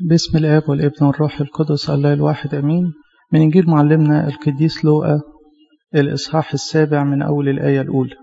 باسم الآب والابن والروح القدس الله الواحد أمين من إنجيل معلمنا القديس لوقا الإصحاح السابع من أول الآية الأولى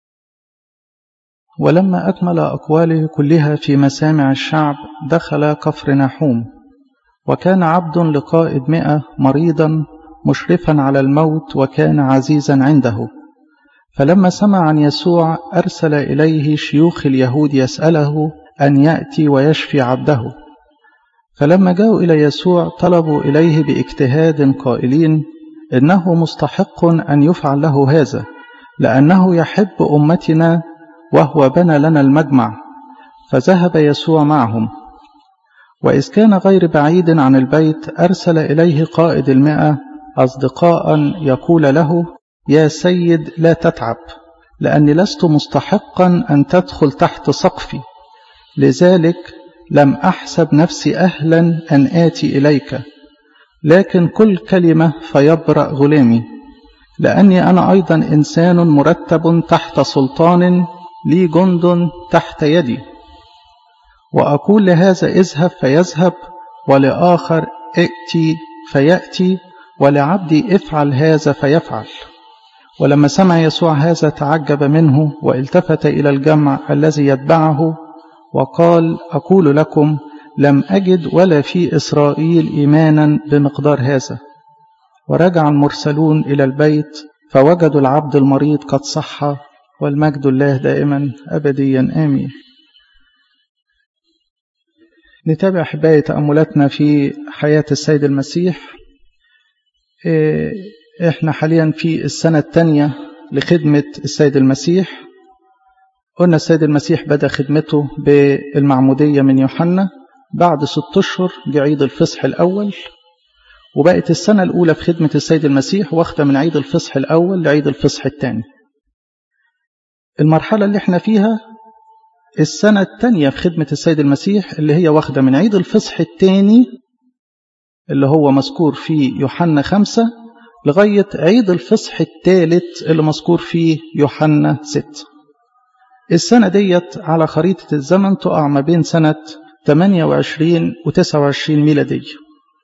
ولما أكمل أقواله كلها في مسامع الشعب دخل كفر نحوم وكان عبد لقائد مئة مريضا مشرفا على الموت وكان عزيزا عنده فلما سمع عن يسوع أرسل إليه شيوخ اليهود يسأله أن يأتي ويشفي عبده فلما جاءوا إلى يسوع طلبوا إليه باجتهاد قائلين إنه مستحق أن يفعل له هذا لأنه يحب أمتنا وهو بنى لنا المجمع فذهب يسوع معهم وإذ كان غير بعيد عن البيت أرسل إليه قائد المئة أصدقاء يقول له يا سيد لا تتعب لأني لست مستحقا أن تدخل تحت سقفي لذلك لم أحسب نفسي أهلا أن آتي إليك لكن كل كلمة فيبرأ غلامي لأني أنا أيضا إنسان مرتب تحت سلطان لي جند تحت يدي وأقول لهذا اذهب فيذهب ولآخر ائتي فيأتي ولعبدي افعل هذا فيفعل ولما سمع يسوع هذا تعجب منه والتفت إلى الجمع الذي يتبعه وقال أقول لكم لم أجد ولا في إسرائيل إيمانا بمقدار هذا ورجع المرسلون إلى البيت فوجدوا العبد المريض قد صح والمجد الله دائما أبديا آمين نتابع أحبائي تأملاتنا في حياة السيد المسيح إحنا حاليا في السنة الثانية لخدمة السيد المسيح قلنا السيد المسيح بدأ خدمته بالمعمودية من يوحنا بعد ست أشهر جه عيد الفصح الأول وبقت السنة الأولى في خدمة السيد المسيح واخدة من عيد الفصح الأول لعيد الفصح الثاني المرحلة اللي احنا فيها السنة الثانية في خدمة السيد المسيح اللي هي واخدة من عيد الفصح الثاني اللي هو مذكور في يوحنا خمسة لغاية عيد الفصح الثالث اللي مذكور في يوحنا ستة السنة ديت على خريطة الزمن تقع ما بين سنة 28 و 29 ميلادية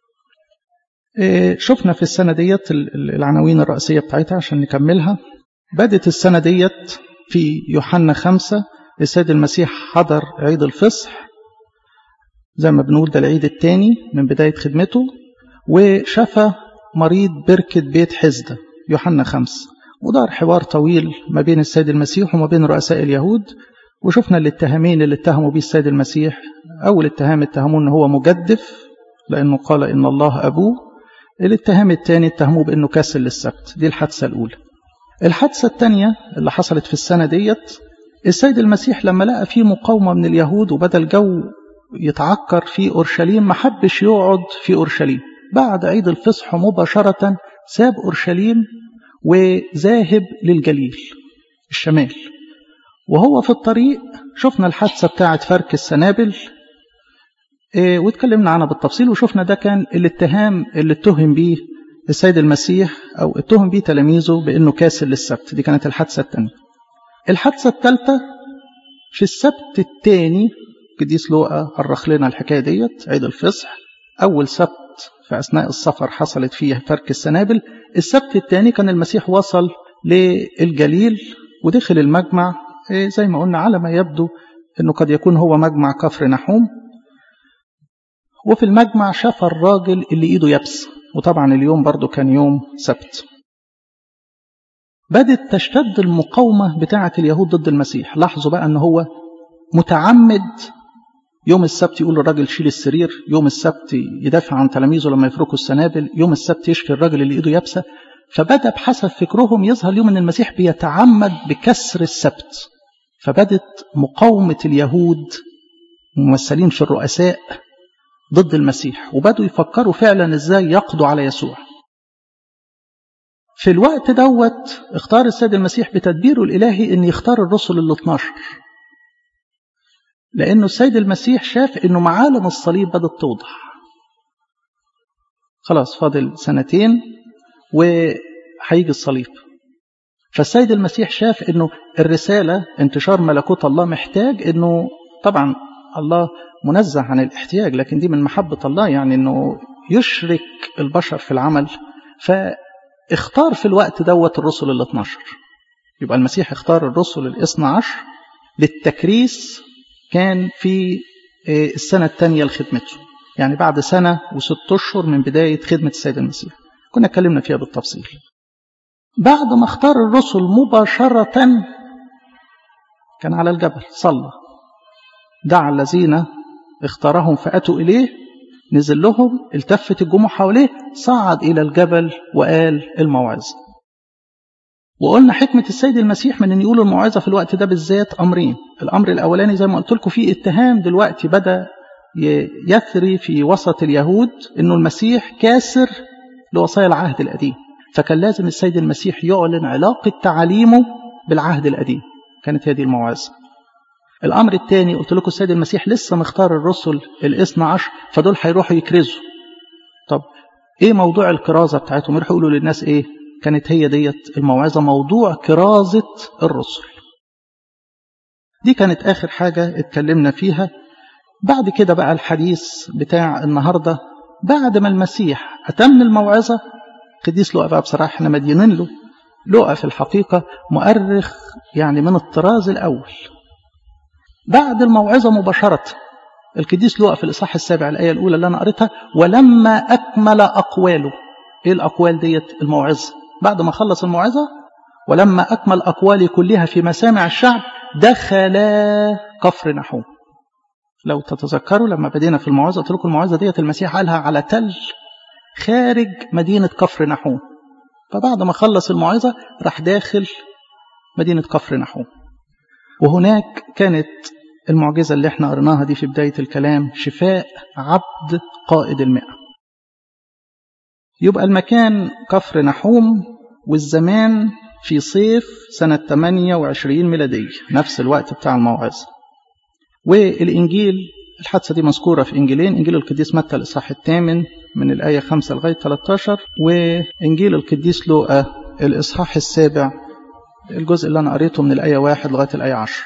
شفنا في السنة ديت العناوين الرئيسية بتاعتها عشان نكملها بدت السنة ديت في يوحنا خمسة السيد المسيح حضر عيد الفصح زي ما بنقول ده العيد الثاني من بداية خدمته وشفى مريض بركة بيت حزدة يوحنا خمسة ودار حوار طويل ما بين السيد المسيح وما بين رؤساء اليهود وشفنا الاتهامين اللي اتهموا بيه السيد المسيح أول اتهام اتهموه ان هو مجدف لأنه قال إن الله أبوه الاتهام الثاني اتهموه بأنه كاسل للسبت دي الحادثة الأولى الحادثة الثانية اللي حصلت في السنة ديت السيد المسيح لما لقى فيه مقاومة من اليهود وبدأ الجو يتعكر في أورشليم ما حبش يقعد في أورشليم بعد عيد الفصح مباشرة ساب أورشليم وذاهب للجليل الشمال وهو في الطريق شفنا الحادثة بتاعة فرك السنابل اه واتكلمنا عنها بالتفصيل وشفنا ده كان الاتهام اللي اتهم بيه السيد المسيح أو اتهم بيه تلاميذه بأنه كاسل للسبت دي كانت الحادثة الثانية الحادثة الثالثة في السبت الثاني قديس لوقا أرخ لنا الحكاية ديت عيد الفصح أول سبت في أثناء السفر حصلت فيه فرك السنابل السبت الثاني كان المسيح وصل للجليل ودخل المجمع زي ما قلنا على ما يبدو أنه قد يكون هو مجمع كفر نحوم وفي المجمع شاف الراجل اللي إيده يبس وطبعا اليوم برضو كان يوم سبت بدت تشتد المقاومة بتاعة اليهود ضد المسيح لاحظوا بقى أنه هو متعمد يوم السبت يقول للراجل شيل السرير يوم السبت يدافع عن تلاميذه لما يفركوا السنابل يوم السبت يشفي الراجل اللي ايده يابسه فبدا بحسب فكرهم يظهر اليوم ان المسيح بيتعمد بكسر السبت فبدت مقاومه اليهود ممثلين في الرؤساء ضد المسيح وبدوا يفكروا فعلا ازاي يقضوا على يسوع في الوقت دوت اختار السيد المسيح بتدبيره الالهي ان يختار الرسل ال 12 لأنه السيد المسيح شاف أنه معالم الصليب بدأت توضح خلاص فاضل سنتين وهيجي الصليب فالسيد المسيح شاف أنه الرسالة انتشار ملكوت الله محتاج أنه طبعا الله منزه عن الاحتياج لكن دي من محبة الله يعني أنه يشرك البشر في العمل فاختار في الوقت دوت الرسل ال 12 يبقى المسيح اختار الرسل الاثنى عشر للتكريس كان في السنة الثانية لخدمته يعني بعد سنة وست أشهر من بداية خدمة السيد المسيح كنا اتكلمنا فيها بالتفصيل بعد ما اختار الرسل مباشرة كان على الجبل صلى دعا الذين اختارهم فأتوا إليه نزل لهم التفت الجموع حواليه صعد إلى الجبل وقال الموعظة وقلنا حكمة السيد المسيح من أن يقول الموعظة في الوقت ده بالذات أمرين الأمر الأولاني زي ما قلت لكم في اتهام دلوقتي بدأ يثري في وسط اليهود أنه المسيح كاسر لوصايا العهد القديم فكان لازم السيد المسيح يعلن علاقة تعاليمه بالعهد القديم كانت هذه الموعظة الأمر الثاني قلت لكم السيد المسيح لسه مختار الرسل الاثنى عشر فدول هيروحوا يكرزوا طب ايه موضوع الكرازة بتاعتهم يروحوا يقولوا للناس ايه كانت هي ديت الموعظة موضوع كرازة الرسل دي كانت آخر حاجة اتكلمنا فيها بعد كده بقى الحديث بتاع النهاردة بعد ما المسيح أتم الموعظة قديس لقى بقى بصراحة احنا مدينين له لقى في الحقيقة مؤرخ يعني من الطراز الأول بعد الموعظة مباشرة القديس لقى في الإصحاح السابع الآية الأولى اللي أنا قريتها ولما أكمل أقواله إيه الأقوال ديت الموعظة بعد ما خلص الموعظة ولما أكمل أقوالي كلها في مسامع الشعب دخلا كفر نحوم لو تتذكروا لما بدينا في الموعظة قلت لكم الموعظة ديت المسيح قالها على تل خارج مدينة كفر نحوم فبعد ما خلص الموعظة راح داخل مدينة كفر نحوم وهناك كانت المعجزة اللي احنا قرناها دي في بداية الكلام شفاء عبد قائد المئة يبقى المكان كفر نحوم والزمان في صيف سنة 28 ميلادية نفس الوقت بتاع الموعظة والإنجيل الحادثة دي مذكورة في إنجيلين إنجيل القديس متى الإصحاح الثامن من الآية 5 لغاية 13 وإنجيل القديس لوقا الإصحاح السابع الجزء اللي أنا قريته من الآية 1 لغاية الآية 10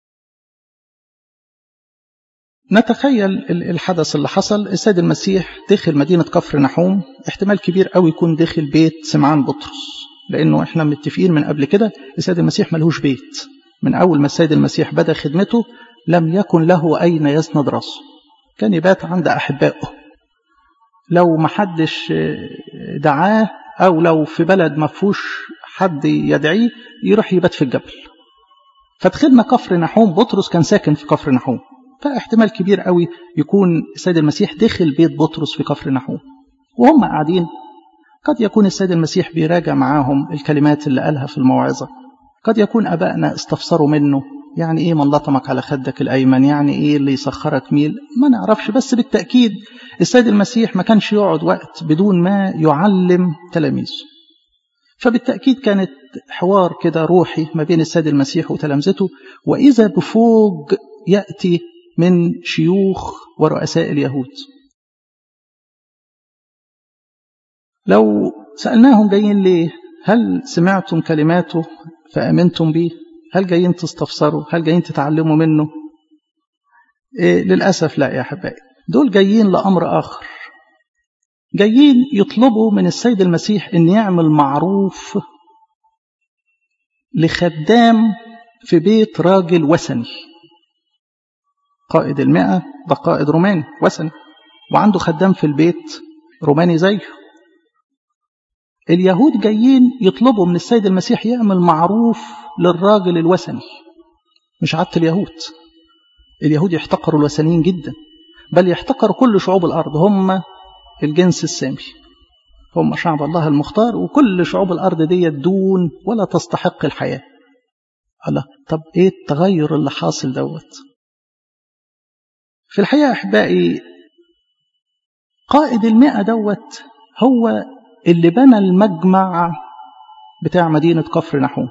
نتخيل الحدث اللي حصل السيد المسيح دخل مدينة كفر نحوم احتمال كبير قوي يكون دخل بيت سمعان بطرس لأنه احنا متفقين من قبل كده السيد المسيح ملهوش بيت من أول ما السيد المسيح بدأ خدمته لم يكن له أين يسند راسه كان يبات عند أحبائه لو محدش دعاه أو لو في بلد ما فيهوش حد يدعيه يروح يبات في الجبل فدخلنا كفر نحوم بطرس كان ساكن في كفر نحوم فاحتمال كبير قوي يكون السيد المسيح دخل بيت بطرس في كفر نحوم وهم قاعدين قد يكون السيد المسيح بيراجع معاهم الكلمات اللي قالها في الموعظة قد يكون أبائنا استفسروا منه يعني إيه من لطمك على خدك الأيمن يعني إيه اللي يسخرك ميل ما نعرفش بس بالتأكيد السيد المسيح ما كانش يقعد وقت بدون ما يعلم تلاميذه فبالتأكيد كانت حوار كده روحي ما بين السيد المسيح وتلامذته وإذا بفوج يأتي من شيوخ ورؤساء اليهود لو سألناهم جايين ليه هل سمعتم كلماته فأمنتم به هل جايين تستفسروا هل جايين تتعلموا منه إيه للأسف لا يا أحبائي دول جايين لأمر آخر جايين يطلبوا من السيد المسيح أن يعمل معروف لخدام في بيت راجل وثني قائد المئة ده قائد روماني وثني وعنده خدام في البيت روماني زيه اليهود جايين يطلبوا من السيد المسيح يعمل معروف للراجل الوثني مش عادة اليهود اليهود يحتقروا الوثنيين جدا بل يحتقروا كل شعوب الأرض هم الجنس السامي هم شعب الله المختار وكل شعوب الأرض دي دون ولا تستحق الحياة الله طب ايه التغير اللي حاصل دوت في الحقيقة أحبائي قائد المئة دوت هو اللي بنى المجمع بتاع مدينة كفر نحوم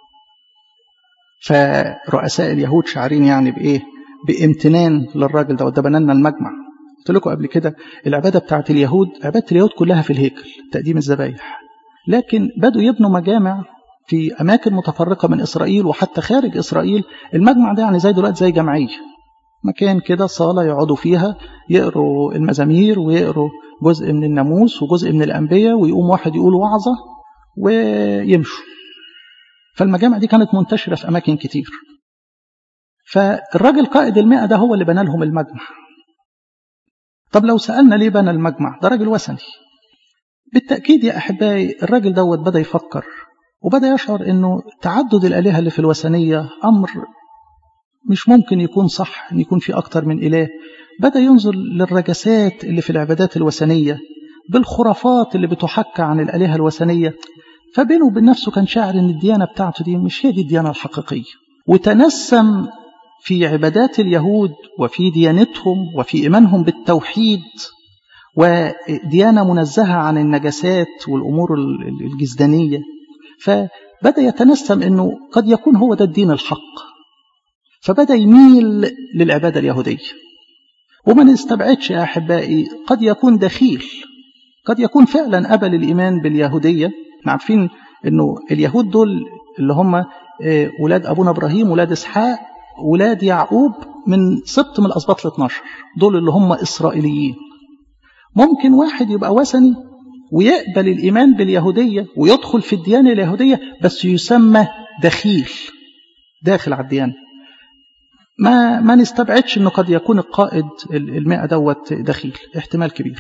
فرؤساء اليهود شعرين يعني بإيه بامتنان للراجل ده ده بنى لنا المجمع قلت لكم قبل كده العبادة بتاعت اليهود عبادة اليهود كلها في الهيكل تقديم الذبايح لكن بدوا يبنوا مجامع في أماكن متفرقة من إسرائيل وحتى خارج إسرائيل المجمع ده يعني زي دلوقتي زي جمعية مكان كده صالة يقعدوا فيها يقروا المزامير ويقروا جزء من الناموس وجزء من الأنبياء ويقوم واحد يقول وعظة ويمشوا فالمجامع دي كانت منتشرة في أماكن كتير فالراجل قائد المئة ده هو اللي بنى لهم المجمع طب لو سألنا ليه بنى المجمع ده راجل وثني بالتأكيد يا أحبائي الراجل دوت بدأ يفكر وبدأ يشعر أنه تعدد الآلهة اللي في الوثنية أمر مش ممكن يكون صح أن يكون في أكتر من إله بدأ ينظر للرجسات اللي في العبادات الوثنية بالخرافات اللي بتحكى عن الآلهة الوثنية فبينه وبين نفسه كان شاعر أن الديانة بتاعته دي مش هي دي الديانة الحقيقية وتنسم في عبادات اليهود وفي ديانتهم وفي إيمانهم بالتوحيد وديانة منزهة عن النجاسات والأمور الجزدانية فبدأ يتنسم أنه قد يكون هو ده الدين الحق فبدأ يميل للعبادة اليهودية وما نستبعدش يا أحبائي قد يكون دخيل قد يكون فعلا قبل الإيمان باليهودية احنا عارفين أنه اليهود دول اللي هم ولاد أبونا إبراهيم ولاد إسحاق ولاد يعقوب من سبط من الأسباط ال 12 دول اللي هم إسرائيليين ممكن واحد يبقى وثني ويقبل الإيمان باليهودية ويدخل في الديانة اليهودية بس يسمى دخيل داخل على الديانة ما ما نستبعدش انه قد يكون القائد المئة دوت دخيل احتمال كبير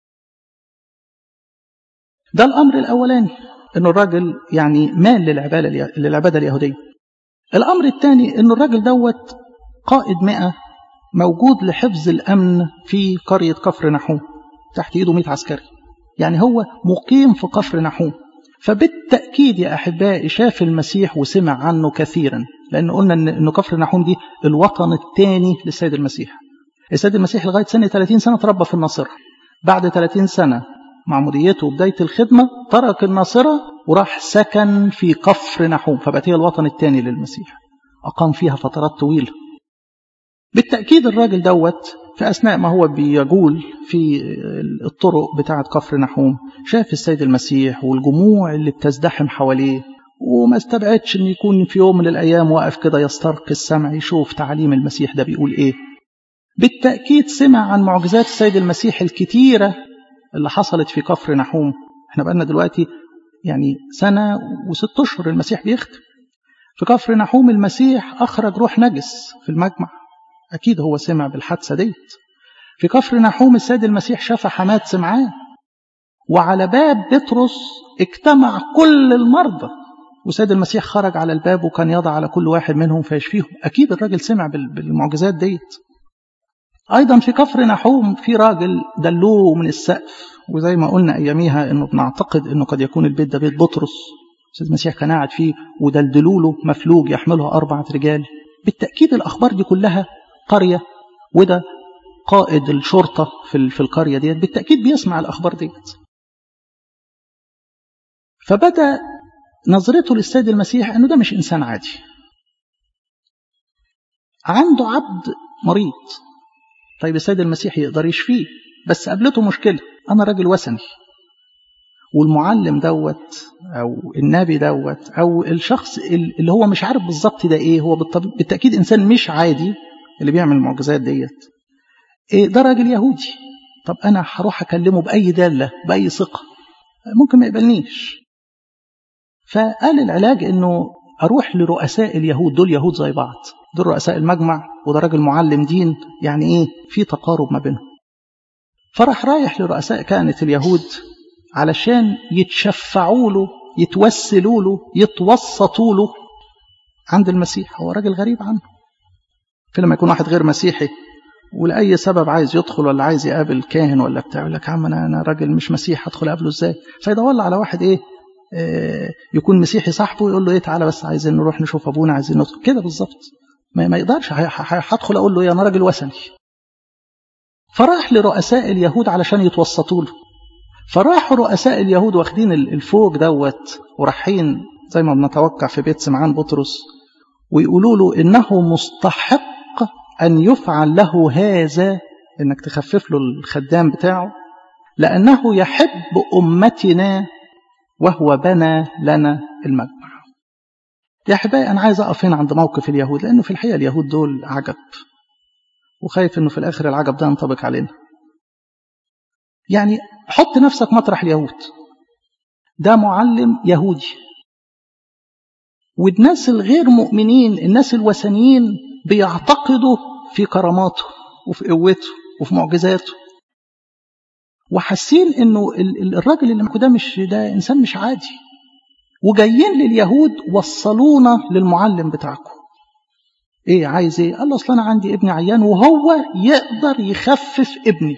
ده الامر الاولاني انه الراجل يعني مال للعباده للعباده اليهوديه الامر الثاني انه الراجل دوت قائد مئة موجود لحفظ الامن في قريه كفر نحوم تحت ايده 100 عسكري يعني هو مقيم في كفر نحوم فبالتاكيد يا احبائي شاف المسيح وسمع عنه كثيرا لأن قلنا إن كفر نحوم دي الوطن الثاني للسيد المسيح السيد المسيح لغاية سنة 30 سنة تربى في الناصرة بعد 30 سنة معموديته وبداية الخدمة ترك الناصرة وراح سكن في كفر نحوم فبقت هي الوطن الثاني للمسيح أقام فيها فترات طويلة بالتأكيد الراجل دوت في أثناء ما هو بيجول في الطرق بتاعة كفر نحوم شاف السيد المسيح والجموع اللي بتزدحم حواليه وما استبعدش ان يكون في يوم من الايام واقف كده يسترق السمع يشوف تعاليم المسيح ده بيقول ايه بالتاكيد سمع عن معجزات السيد المسيح الكتيره اللي حصلت في كفر نحوم احنا بقالنا دلوقتي يعني سنه وست اشهر المسيح بيختم في كفر نحوم المسيح اخرج روح نجس في المجمع اكيد هو سمع بالحادثه ديت في كفر نحوم السيد المسيح شاف حماه سمعان وعلى باب بطرس اجتمع كل المرضى وسيد المسيح خرج على الباب وكان يضع على كل واحد منهم فيشفيهم أكيد الراجل سمع بالمعجزات ديت أيضا في كفر نحوم في راجل دلوه من السقف وزي ما قلنا أياميها أنه بنعتقد أنه قد يكون البيت ده بيت بطرس سيد المسيح كان قاعد فيه ودلدلوا له مفلوج يحمله أربعة رجال بالتأكيد الأخبار دي كلها قرية وده قائد الشرطة في في القرية ديت بالتأكيد بيسمع الأخبار ديت فبدأ نظرته للسيد المسيح أنه ده مش إنسان عادي عنده عبد مريض طيب السيد المسيح يقدر يشفيه بس قابلته مشكلة أنا راجل وثني والمعلم دوت أو النبي دوت أو الشخص اللي هو مش عارف بالظبط ده إيه هو بالتأكيد إنسان مش عادي اللي بيعمل المعجزات ديت إيه ده راجل يهودي طب أنا هروح أكلمه بأي دالة بأي ثقة ممكن ما يقبلنيش فقال العلاج انه اروح لرؤساء اليهود دول يهود زي بعض دول رؤساء المجمع وده راجل معلم دين يعني ايه في تقارب ما بينهم فراح رايح لرؤساء كهنة اليهود علشان يتشفعوا له يتوسلوا له يتوسطوا له عند المسيح هو راجل غريب عنه في لما يكون واحد غير مسيحي ولأي سبب عايز يدخل ولا عايز يقابل كاهن ولا بتاع يقول لك عم انا انا راجل مش مسيح هدخل اقابله ازاي فيدور على واحد ايه يكون مسيحي صاحبه يقول له ايه تعالى بس عايزين نروح نشوف ابونا عايزين ندخل كده بالظبط ما, ما يقدرش هدخل اقول له ايه انا راجل وثني فراح لرؤساء اليهود علشان يتوسطوا له فراحوا رؤساء اليهود واخدين الفوق دوت ورايحين زي ما بنتوقع في بيت سمعان بطرس ويقولوا له انه مستحق ان يفعل له هذا انك تخفف له الخدام بتاعه لانه يحب امتنا وهو بنى لنا المجمع يا احبائي انا عايز اقف هنا عند موقف اليهود لانه في الحقيقه اليهود دول عجب وخايف انه في الاخر العجب ده ينطبق علينا يعني حط نفسك مطرح اليهود ده معلم يهودي والناس الغير مؤمنين الناس الوثنيين بيعتقدوا في كراماته وفي قوته وفي معجزاته وحاسين انه الراجل اللي معاكم ده مش ده انسان مش عادي وجايين لليهود وصلونا للمعلم بتاعكم ايه عايز ايه قال له اصل انا عندي ابني عيان وهو يقدر يخفف ابني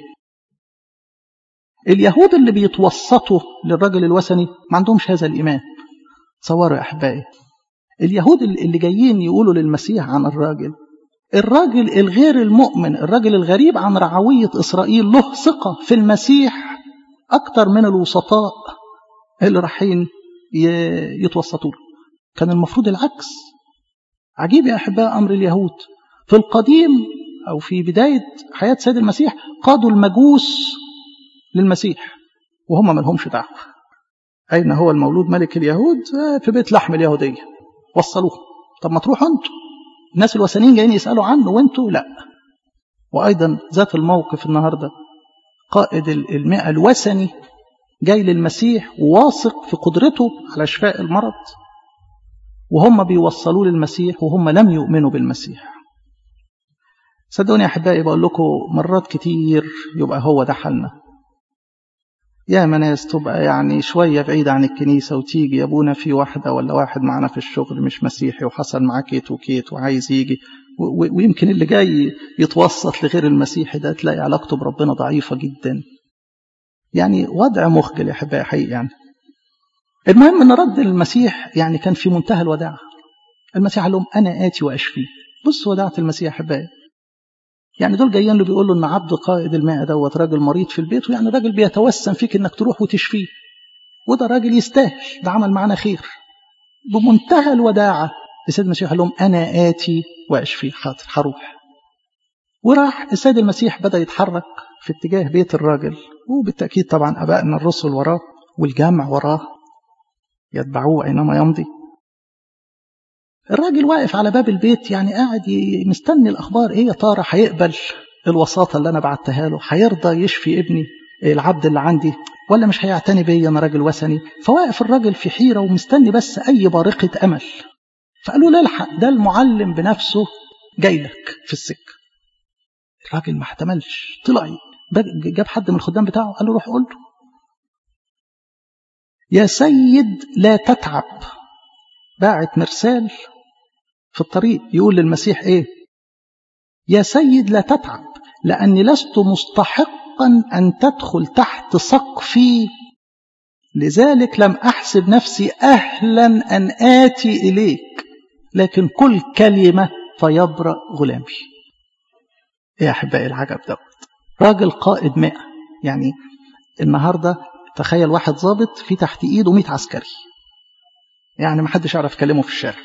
اليهود اللي بيتوسطوا للراجل الوثني ما عندهمش هذا الايمان تصوروا يا احبائي اليهود اللي جايين يقولوا للمسيح عن الراجل الراجل الغير المؤمن الراجل الغريب عن رعوية إسرائيل له ثقة في المسيح أكتر من الوسطاء اللي رايحين يتوسطوا له كان المفروض العكس عجيب يا أحباء أمر اليهود في القديم أو في بداية حياة سيد المسيح قادوا المجوس للمسيح وهم ما لهمش دعوة أين هو المولود ملك اليهود في بيت لحم اليهودية وصلوه طب ما تروحوا أنتوا الناس الوثنيين جايين يسألوا عنه وانتوا لا وأيضا ذات الموقف النهاردة قائد المئة الوثني جاي للمسيح وواثق في قدرته على شفاء المرض وهم بيوصلوا للمسيح وهم لم يؤمنوا بالمسيح صدقوني يا أحبائي بقول لكم مرات كتير يبقى هو ده حالنا يا ناس تبقى يعني شوية بعيدة عن الكنيسة وتيجي يا ابونا في واحدة ولا واحد معنا في الشغل مش مسيحي وحصل معاه كيت وكيت وعايز يجي ويمكن اللي جاي يتوسط لغير المسيحي ده تلاقي علاقته بربنا ضعيفة جدا يعني وضع مخجل يا أحبائي حقيقي يعني المهم ان رد المسيح يعني كان في منتهى الوداعة المسيح قال لهم أنا آتي وأشفي بص وداعة المسيح يا أحبائي يعني دول جايين له بيقول له ان عبد قائد الماء دوت راجل مريض في البيت ويعني راجل بيتوسم فيك انك تروح وتشفيه وده راجل يستاهل ده عمل معانا خير بمنتهى الوداعة السيد المسيح قال لهم أنا آتي وأشفي حاضر هروح وراح السيد المسيح بدأ يتحرك في اتجاه بيت الراجل وبالتأكيد طبعا أبائنا الرسل وراه والجمع وراه يتبعوه أينما يمضي الراجل واقف على باب البيت يعني قاعد مستني الأخبار إيه يا ترى هيقبل الوساطة اللي أنا بعتها له هيرضى يشفي ابني العبد اللي عندي ولا مش هيعتني بيا أنا راجل وثني فواقف الراجل في حيرة ومستني بس أي بارقة أمل فقالوا له الحق ده المعلم بنفسه جاي لك في السكة الراجل ما احتملش طلع جاب حد من الخدام بتاعه قال له روح قول له يا سيد لا تتعب باعت مرسال في الطريق يقول للمسيح ايه يا سيد لا تتعب لاني لست مستحقا ان تدخل تحت سقفي لذلك لم احسب نفسي اهلا ان اتي اليك لكن كل كلمه فيبرا غلامي يا احبائي العجب دوت راجل قائد مئة يعني النهارده تخيل واحد ضابط في تحت ايده 100 عسكري يعني ما حدش يعرف يكلمه في الشارع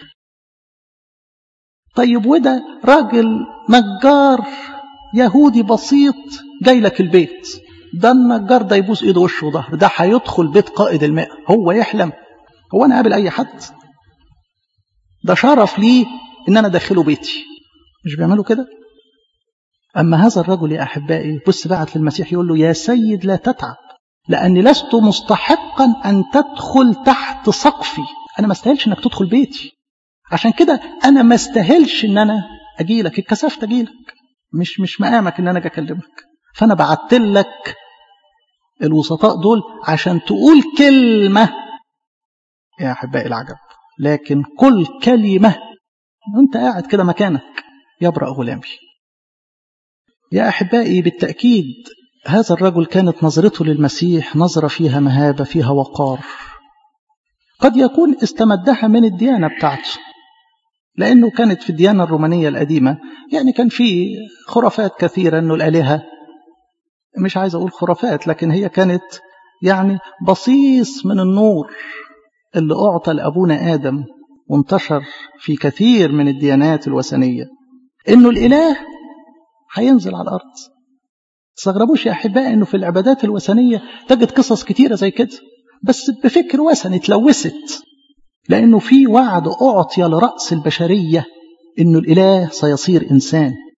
طيب وده راجل نجار يهودي بسيط جاي لك البيت ده النجار ده يبوس ايده وشه وظهر ده هيدخل بيت قائد المئة هو يحلم هو انا قابل اي حد ده شرف ليه ان انا ادخله بيتي مش بيعملوا كده اما هذا الرجل يا احبائي بص بعت للمسيح يقول له يا سيد لا تتعب لاني لست مستحقا ان تدخل تحت سقفي انا ما استاهلش انك تدخل بيتي عشان كده انا ما استاهلش ان انا اجي لك اتكسفت اجي لك مش مش مقامك ان انا اجي اكلمك فانا بعت لك الوسطاء دول عشان تقول كلمه يا احبائي العجب لكن كل كلمه وانت قاعد كده مكانك يبرأ غلامي يا احبائي بالتاكيد هذا الرجل كانت نظرته للمسيح نظره فيها مهابه فيها وقار قد يكون استمدها من الديانة بتاعته لأنه كانت في الديانة الرومانية القديمة يعني كان في خرافات كثيرة أنه الآلهة مش عايز أقول خرافات لكن هي كانت يعني بصيص من النور اللي أعطى لأبونا آدم وانتشر في كثير من الديانات الوثنية أنه الإله هينزل على الأرض تستغربوش يا أحبائي أنه في العبادات الوثنية تجد قصص كتيرة زي كده بس بفكر وثني اتلوثت لأنه في وعد أعطي لرأس البشرية أنه الإله سيصير إنسان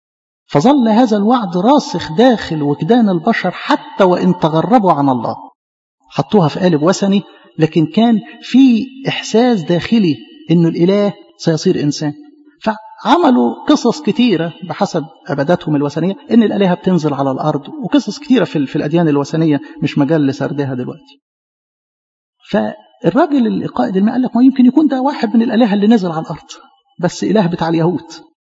فظل هذا الوعد راسخ داخل وجدان البشر حتى وإن تغربوا عن الله حطوها في قالب وثني لكن كان في إحساس داخلي إنه الإله سيصير إنسان فعملوا قصص كتيرة بحسب عباداتهم الوثنية إن الآلهة بتنزل على الأرض وقصص كتيرة في, في الأديان الوثنية مش مجال لسردها دلوقتي فالراجل القائد الماء قال لك ما يمكن يكون ده واحد من الآلهة اللي نزل على الأرض بس إله بتاع اليهود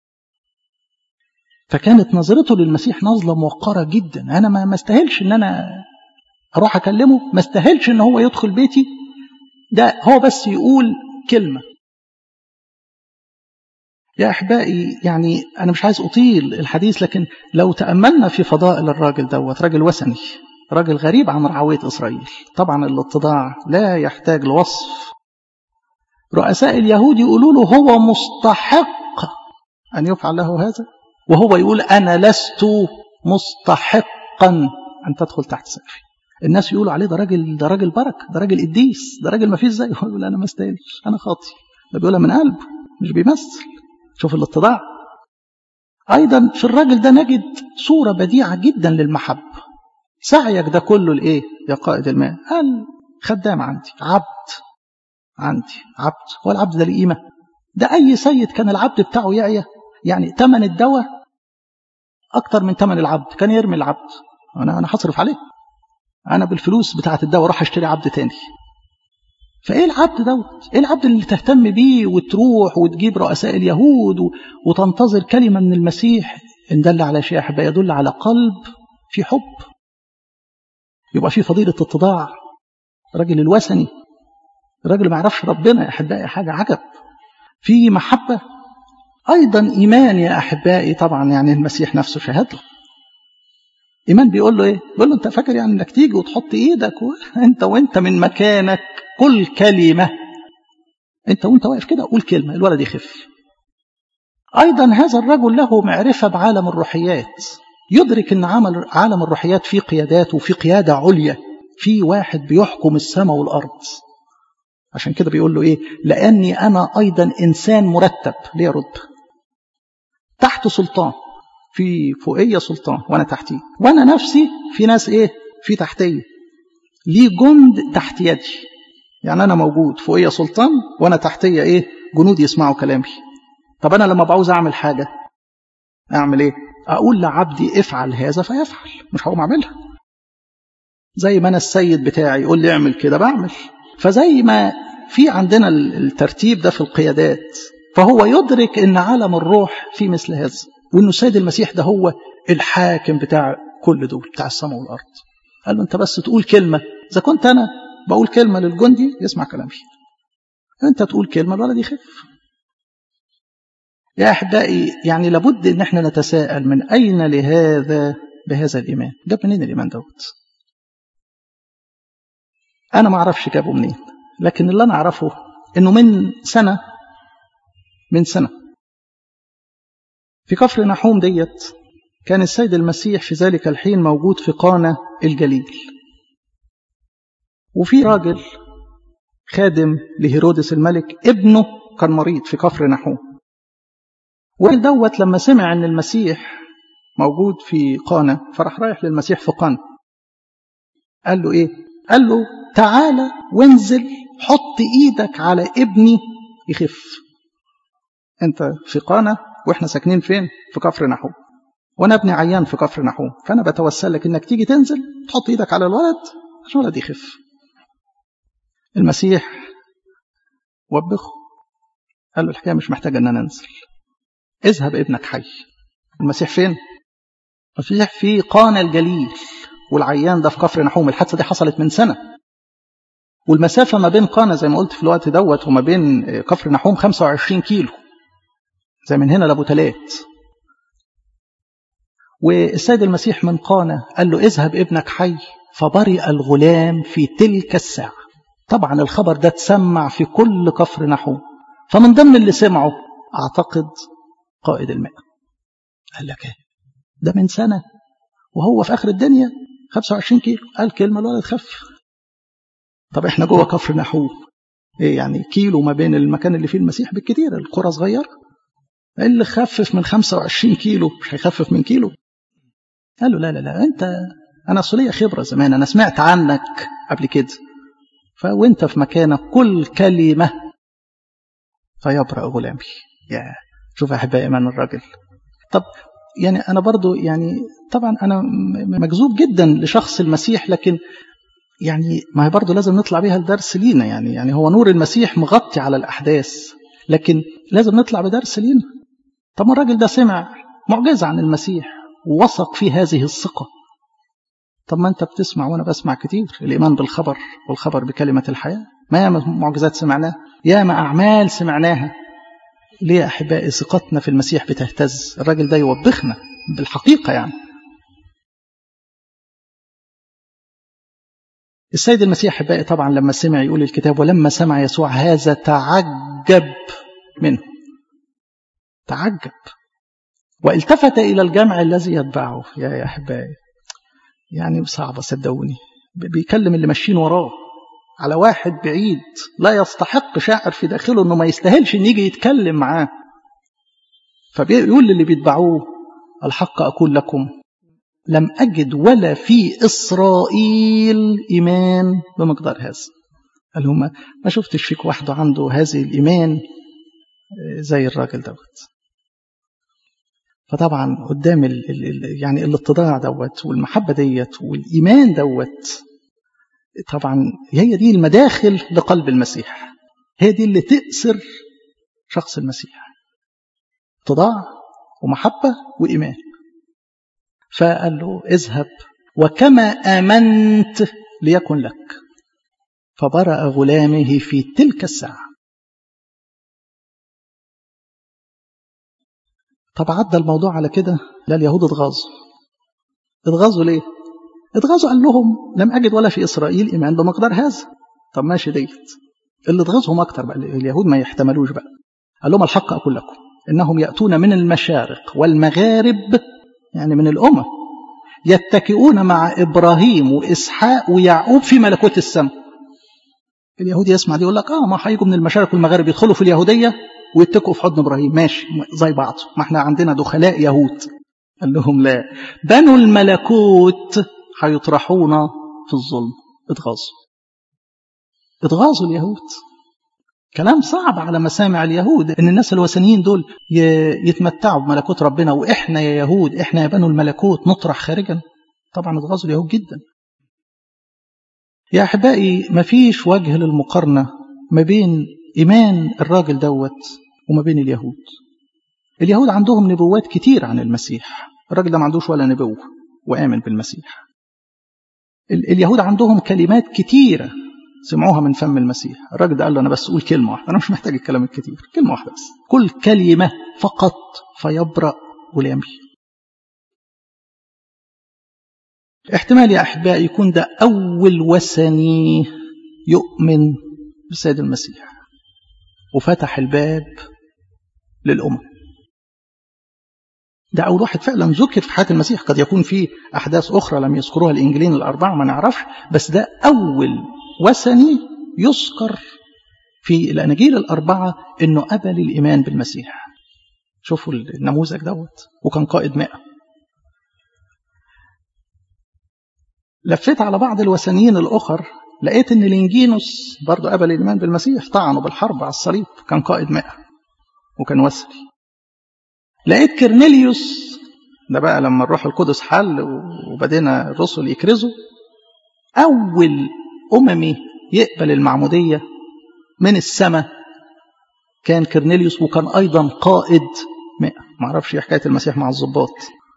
فكانت نظرته للمسيح نظرة موقرة جدا أنا ما استاهلش إن أنا أروح أكلمه ما استاهلش إن هو يدخل بيتي ده هو بس يقول كلمة يا أحبائي يعني أنا مش عايز أطيل الحديث لكن لو تأملنا في فضائل الراجل دوت راجل وثني راجل غريب عن رعوية إسرائيل طبعا الاتضاع لا يحتاج لوصف رؤساء اليهود يقولوا له هو مستحق أن يفعل له هذا وهو يقول أنا لست مستحقا أن تدخل تحت سقفي الناس يقولوا عليه ده راجل ده راجل بركه ده راجل قديس ده راجل ما فيش زيه هو يقول انا ما استاهلش انا خاطي ده بيقولها من قلبه مش بيمثل شوف الاتضاع ايضا في الراجل ده نجد صوره بديعه جدا للمحبه سعيك ده كله لايه يا قائد الماء قال خدام عندي عبد عندي عبد هو العبد ده ليه قيمه ده اي سيد كان العبد بتاعه يعيا يعني ثمن الدواء اكتر من ثمن العبد كان يرمي العبد انا انا هصرف عليه انا بالفلوس بتاعه الدواء اروح اشتري عبد تاني فايه العبد دوت ايه العبد اللي تهتم بيه وتروح وتجيب رؤساء اليهود وتنتظر كلمه من المسيح ان دل على شيء احبائي يدل على قلب في حب يبقى في فضيله اتضاع الراجل الوثني الراجل ما يعرفش ربنا يا احبائي حاجه عجب في محبه ايضا ايمان يا احبائي طبعا يعني المسيح نفسه شهد له ايمان بيقول له ايه بيقول له انت فاكر يعني انك تيجي وتحط ايدك و... انت وانت من مكانك قل كلمه انت وانت واقف كده قول كلمه الولد يخف ايضا هذا الرجل له معرفه بعالم الروحيات يدرك ان عمل عالم الروحيات فيه قيادات وفي قياده عليا في واحد بيحكم السماء والارض عشان كده بيقول له ايه لاني انا ايضا انسان مرتب ليه رتبه تحت سلطان في فوقية سلطان وانا تحتيه وانا نفسي في ناس ايه في تحتيه ليه جند تحت يدي يعني انا موجود فوقية سلطان وانا تحتيه ايه جنود يسمعوا كلامي طب انا لما بعوز اعمل حاجة اعمل ايه اقول لعبدي افعل هذا فيفعل مش هقوم اعملها زي ما انا السيد بتاعي يقول لي اعمل كده بعمل فزي ما في عندنا الترتيب ده في القيادات فهو يدرك ان عالم الروح في مثل هذا وانه السيد المسيح ده هو الحاكم بتاع كل دول بتاع السماء والارض قال له انت بس تقول كلمه اذا كنت انا بقول كلمه للجندي يسمع كلامي انت تقول كلمه الولد يخف يا احبائي يعني لابد ان احنا نتساءل من اين لهذا بهذا الايمان جاب منين الايمان دوت انا ما اعرفش جابه منين لكن اللي انا اعرفه انه من سنه من سنه في كفر نحوم ديت كان السيد المسيح في ذلك الحين موجود في قانا الجليل وفي راجل خادم لهيرودس الملك ابنه كان مريض في كفر نحوم دوت لما سمع ان المسيح موجود في قانا فراح رايح للمسيح في قانا قال له ايه قال له تعالى وانزل حط ايدك على ابني يخف انت في قانا واحنا ساكنين فين في كفر نحوم وانا ابني عيان في كفر نحوم فانا بتوسل لك انك تيجي تنزل تحط ايدك على الولد عشان الولد يخف المسيح وبخه قال له الحكايه مش محتاجه ان انا انزل اذهب ابنك حي المسيح فين المسيح في قانا الجليل والعيان ده في كفر نحوم الحادثه دي حصلت من سنه والمسافه ما بين قانا زي ما قلت في الوقت دوت وما بين كفر نحوم 25 كيلو زي من هنا لابو تلات والسيد المسيح من قانا قال له اذهب ابنك حي فبرئ الغلام في تلك الساعة طبعا الخبر ده تسمع في كل كفر نحوم فمن ضمن اللي سمعه أعتقد قائد الماء قال لك ايه ده من سنة وهو في آخر الدنيا 25 كيلو قال كلمة الولد خف طب احنا جوه كفر نحوم ايه يعني كيلو ما بين المكان اللي فيه المسيح بالكتير القرى صغيره اللي خفف من 25 كيلو مش هيخفف من كيلو قال له لا لا لا انت انا اصليه خبره زمان انا سمعت عنك قبل كده فوانت في مكانك كل كلمه فيبرأ غلامي يا شوف احبائي ايمان الراجل طب يعني انا برضو يعني طبعا انا مجذوب جدا لشخص المسيح لكن يعني ما هي برضه لازم نطلع بيها الدرس لينا يعني يعني هو نور المسيح مغطي على الاحداث لكن لازم نطلع بدرس لينا طب ما الراجل ده سمع معجزه عن المسيح ووثق في هذه الثقه طب ما انت بتسمع وانا بسمع كتير الايمان بالخبر والخبر بكلمه الحياه ما ياما معجزات سمعناها ياما اعمال سمعناها ليه يا احبائي ثقتنا في المسيح بتهتز الراجل ده يوبخنا بالحقيقه يعني السيد المسيح احبائي طبعا لما سمع يقول الكتاب ولما سمع يسوع هذا تعجب منه تعجب والتفت الى الجمع الذي يتبعه يا يا احبائي يعني صعبه صدقوني بيكلم اللي ماشيين وراه على واحد بعيد لا يستحق شاعر في داخله انه ما يستاهلش ان يجي يتكلم معاه فبيقول للي بيتبعوه الحق اقول لكم لم أجد ولا في إسرائيل إيمان بمقدار هذا قال هم ما شفتش فيك واحد عنده هذه الإيمان زي الراجل دوت فطبعا قدام ال ال يعني الاتضاع دوت والمحبة ديت والإيمان دوت طبعا هي دي المداخل لقلب المسيح هي دي اللي تأسر شخص المسيح اتضاع ومحبة وإيمان فقال له اذهب وكما آمنت ليكن لك فبرأ غلامه في تلك الساعة طب عدى الموضوع على كده لا اليهود اتغاظوا اتغاظوا ليه اتغاظوا قال لهم لم أجد ولا في إسرائيل إيمان بمقدار هذا طب ماشي ديت اللي اتغاظهم أكتر بقى اليهود ما يحتملوش بقى قال لهم الحق أقول لكم إنهم يأتون من المشارق والمغارب يعني من الأمم يتكئون مع إبراهيم وإسحاق ويعقوب في ملكوت السماء اليهودي يسمع دي يقول لك آه ما هيجوا من المشارق والمغارب يدخلوا في اليهودية ويتكئوا في حضن إبراهيم ماشي زي بعض ما احنا عندنا دخلاء يهود قال لهم لا بنو الملكوت هيطرحون في الظلم اتغاظوا اتغاظوا اليهود كلام صعب على مسامع اليهود ان الناس الوثنيين دول يتمتعوا بملكوت ربنا واحنا يا يهود احنا يا بنو الملكوت نطرح خارجا طبعا اتغاظوا اليهود جدا يا احبائي مفيش وجه للمقارنه ما بين ايمان الراجل دوت وما بين اليهود اليهود عندهم نبوات كتير عن المسيح الراجل ده ما عندوش ولا نبوه وامن بالمسيح اليهود عندهم كلمات كتيره سمعوها من فم المسيح الراجل ده قال له أنا بس أقول كلمة واحدة أنا مش محتاج الكلام الكتير كلمة واحدة بس كل كلمة فقط فيبرأ غلامي احتمال يا أحبائي يكون ده أول وثني يؤمن بالسيد المسيح وفتح الباب للأمم ده أول واحد فعلا ذكر في حياة المسيح قد يكون في أحداث أخرى لم يذكروها الإنجيلين الأربعة ما نعرفش بس ده أول وثني يذكر في الأناجيل الأربعة إنه قبل الإيمان بالمسيح شوفوا النموذج دوت وكان قائد مئة لفيت على بعض الوثنيين الأخر لقيت إن لينجينوس برضه قبل الإيمان بالمسيح طعنه بالحرب على الصليب كان قائد مئة وكان وثني لقيت كرنيليوس ده بقى لما الروح القدس حل وبدينا الرسل يكرزوا أول أممي يقبل المعمودية من السماء كان كرنيليوس وكان أيضا قائد مئة معرفش حكاية المسيح مع الضباط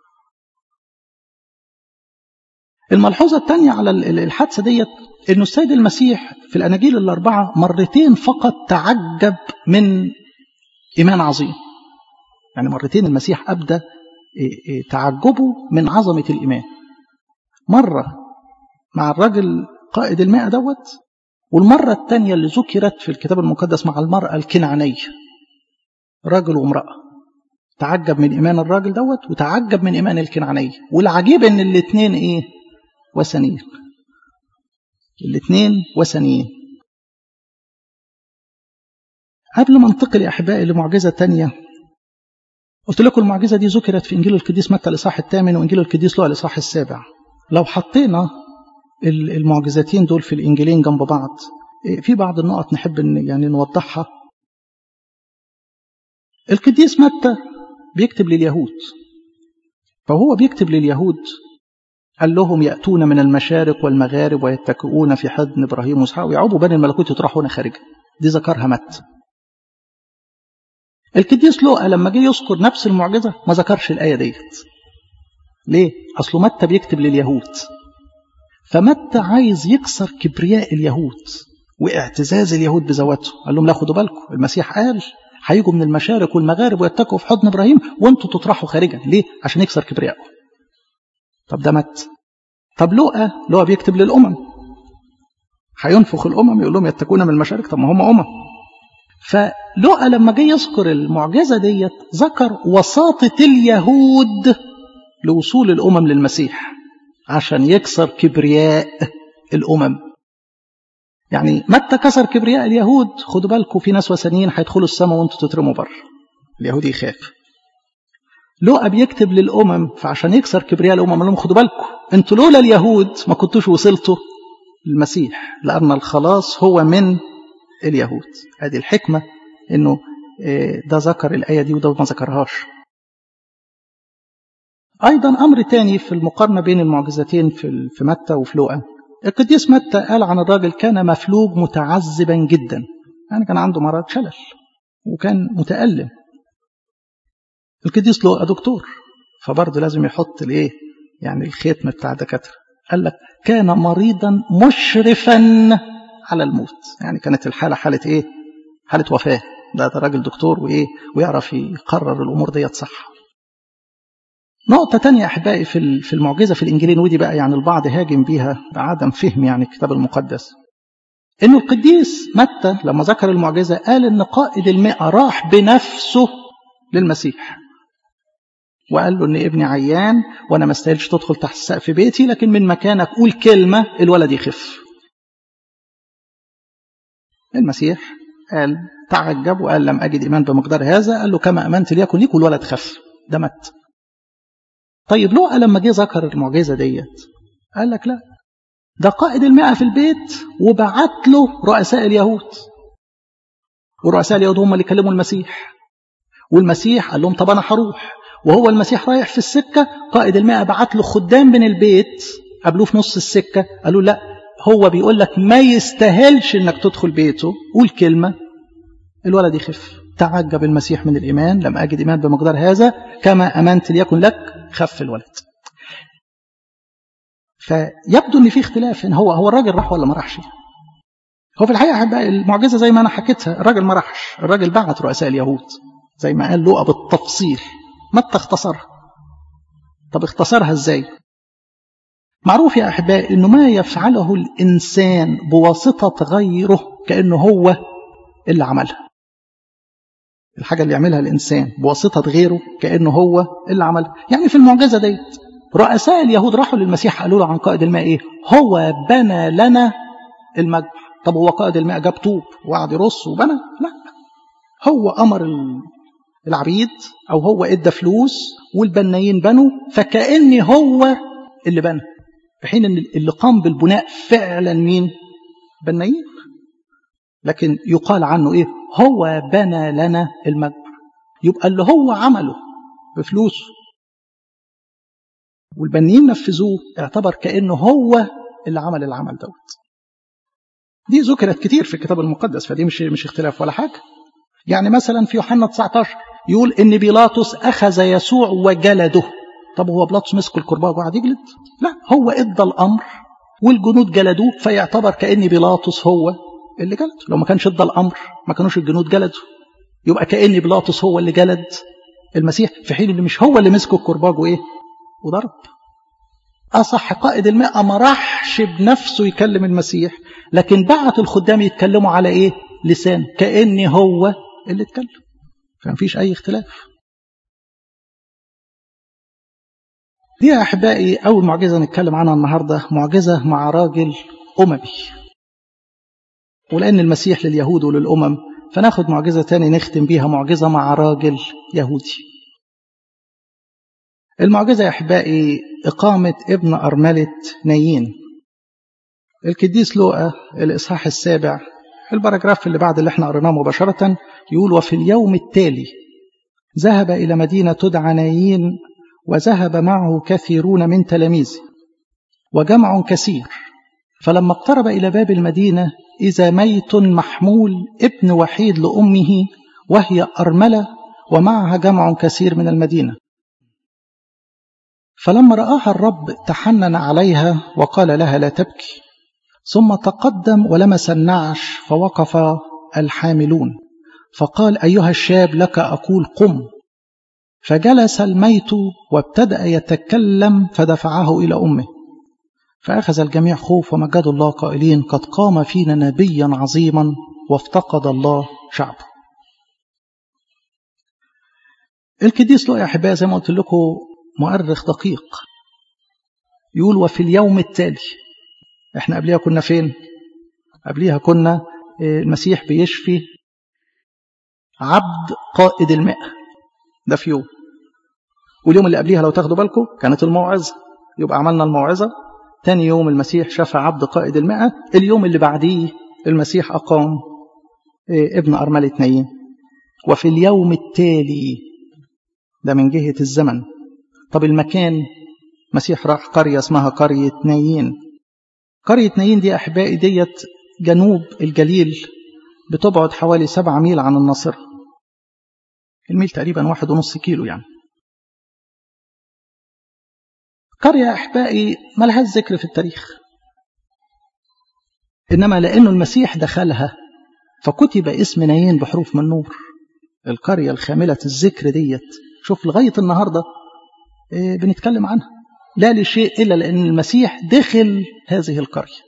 الملحوظة الثانية على الحادثة ديت أنه السيد المسيح في الأناجيل الأربعة مرتين فقط تعجب من إيمان عظيم يعني مرتين المسيح أبدى تعجبه من عظمة الإيمان مرة مع الرجل قائد الماء دوت والمرة الثانية اللي ذكرت في الكتاب المقدس مع المرأة الكنعانية رجل وامرأة تعجب من إيمان الراجل دوت وتعجب من إيمان الكنعانية والعجيب إن الاثنين إيه وثنيين الاثنين وثنيين قبل ما انتقل يا أحبائي لمعجزة تانية قلت لكم المعجزة دي ذكرت في إنجيل القديس متى الإصحاح الثامن وإنجيل القديس لوقا الإصحاح السابع لو حطينا المعجزتين دول في الإنجيلين جنب بعض في بعض النقط نحب إن يعني نوضحها القديس متى بيكتب لليهود فهو بيكتب لليهود قال لهم يأتون من المشارق والمغارب ويتكئون في حضن إبراهيم وإسحاق ويعوبوا بني الملكوت يطرحون خارجا دي ذكرها متى القديس لوقا لما جه يذكر نفس المعجزة ما ذكرش الآية ديت ليه؟ أصله متى بيكتب لليهود فمتى عايز يكسر كبرياء اليهود واعتزاز اليهود بذواتهم قال لهم لا خدوا بالكم المسيح قال هيجوا من المشارق والمغارب ويتكوا في حضن ابراهيم وانتوا تطرحوا خارجا ليه عشان يكسر كبريائهم طب ده مت طب لوقا لوقا بيكتب للامم هينفخ الامم يقول لهم يتكون من المشارق طب ما هم امم فلوقا لما جه يذكر المعجزه ديت ذكر وساطه اليهود لوصول الامم للمسيح عشان يكسر كبرياء الامم يعني متى كسر كبرياء اليهود خدوا بالكم في ناس وثنيين هيدخلوا السماء وانتوا تترموا بره اليهودي يخاف لوقا بيكتب للامم فعشان يكسر كبرياء الامم قال لهم خدوا بالكم انتوا لولا اليهود ما كنتوش وصلتوا للمسيح لان الخلاص هو من اليهود هذه الحكمه انه ده ذكر الايه دي وده ما ذكرهاش ايضا امر تاني في المقارنه بين المعجزتين في في متى وفي لوقا القديس متى قال عن الراجل كان مفلوج متعذبا جدا يعني كان عنده مرض شلل وكان متألم القديس لوقا دكتور فبرضه لازم يحط الايه يعني الختم بتاع الدكاتره قال لك كان مريضا مشرفا على الموت يعني كانت الحاله حاله ايه حاله وفاه ده, ده راجل دكتور وايه ويعرف يقرر الامور ديت صح نقطة تانية أحبائي في في المعجزة في الإنجيلين ودي بقى يعني البعض هاجم بيها بعدم فهم يعني الكتاب المقدس. إنه القديس متى لما ذكر المعجزة قال إن قائد المئة راح بنفسه للمسيح. وقال له إن ابني عيان وأنا ما استاهلش تدخل تحت سقف بيتي لكن من مكانك قول كلمة الولد يخف. المسيح قال تعجب وقال لم أجد إيمان بمقدار هذا قال له كما أمنت ليكن ليك والولد خف. ده مت. طيب لوقا لما جه ذكر المعجزة ديت قال لك لا ده قائد المئة في البيت وبعت له رؤساء اليهود ورؤساء اليهود هم اللي كلموا المسيح والمسيح قال لهم طب أنا هروح وهو المسيح رايح في السكة قائد المئة بعت له خدام من البيت قابلوه في نص السكة قالوا لا هو بيقول لك ما يستاهلش انك تدخل بيته قول كلمة الولد يخف تعجب المسيح من الإيمان لم أجد إيمان بمقدار هذا كما أمنت ليكن لك خف الولد فيبدو ان في اختلاف ان هو هو الراجل راح ولا ما راحش هو في الحقيقه احبائي المعجزه زي ما انا حكيتها الراجل ما راحش الراجل بعت رؤساء اليهود زي ما قال لوقا بالتفصيل متى اختصرها طب اختصرها ازاي معروف يا احبائي انه ما يفعله الانسان بواسطه غيره كانه هو اللي عملها الحاجة اللي يعملها الإنسان بواسطة غيره كأنه هو اللي عملها يعني في المعجزة ديت رؤساء اليهود راحوا للمسيح قالوا له عن قائد الماء إيه هو بنى لنا المذبح طب هو قائد الماء جاب طوب وقعد يرص وبنى لا هو أمر العبيد أو هو إدى فلوس والبنايين بنوا فكأن هو اللي بنى في حين ان اللي قام بالبناء فعلا مين بنايين لكن يقال عنه ايه هو بنى لنا المذبح يبقى اللي هو عمله بفلوسه والبنيين نفذوه اعتبر كانه هو اللي عمل العمل دوت دي ذكرت كتير في الكتاب المقدس فدي مش مش اختلاف ولا حاجه يعني مثلا في يوحنا 19 يقول ان بيلاطس اخذ يسوع وجلده طب هو بيلاطس مسك الكرباج وقعد يجلد لا هو ادى الامر والجنود جلدوه فيعتبر كان بيلاطس هو اللي جلده لو ما كانش ادى الامر ما كانوش الجنود جلدوا يبقى كان بيلاطس هو اللي جلد المسيح في حين اللي مش هو اللي مسك الكرباج وايه وضرب اصح قائد الماء ما راحش بنفسه يكلم المسيح لكن بعت الخدام يتكلموا على ايه لسان كان هو اللي اتكلم فمفيش اي اختلاف دي يا احبائي اول معجزه نتكلم عنها النهارده معجزه مع راجل اممي ولان المسيح لليهود وللامم فناخد معجزه تاني نختم بيها معجزه مع راجل يهودي المعجزة يا أحبائي إقامة ابن أرملة نايين القديس لوقا الإصحاح السابع الباراجراف اللي بعد اللي احنا قريناه مباشرة يقول وفي اليوم التالي ذهب إلى مدينة تدعى نايين وذهب معه كثيرون من تلاميذه وجمع كثير فلما اقترب إلى باب المدينة إذا ميت محمول ابن وحيد لأمه وهي أرملة ومعها جمع كثير من المدينة فلما رآها الرب تحنن عليها وقال لها لا تبكي ثم تقدم ولمس النعش فوقف الحاملون فقال أيها الشاب لك أقول قم فجلس الميت وابتدأ يتكلم فدفعه إلى أمه فأخذ الجميع خوف ومجدوا الله قائلين قد قام فينا نبيا عظيما وافتقد الله شعبه القديس لو يا أحبائي زي ما قلت لكم مؤرخ دقيق يقول وفي اليوم التالي احنا قبليها كنا فين قبليها كنا المسيح بيشفي عبد قائد المئة ده في يوم واليوم اللي قبليها لو تاخدوا بالكم كانت الموعظة يبقى عملنا الموعظة تاني يوم المسيح شفى عبد قائد المئة اليوم اللي بعديه المسيح أقام ابن أرملة نايين وفي اليوم التالي ده من جهة الزمن طب المكان مسيح راح قرية اسمها قرية نايين قرية نايين دي أحبائي ديت جنوب الجليل بتبعد حوالي سبعة ميل عن الناصرة الميل تقريبا واحد ونص كيلو يعني قرية أحبائي ملهاش ذكر في التاريخ إنما لأنه المسيح دخلها فكتب اسم نايين بحروف من نور القرية الخاملة الذكر ديت شوف لغاية النهاردة إيه بنتكلم عنها لا لشيء إلا لأن المسيح دخل هذه القرية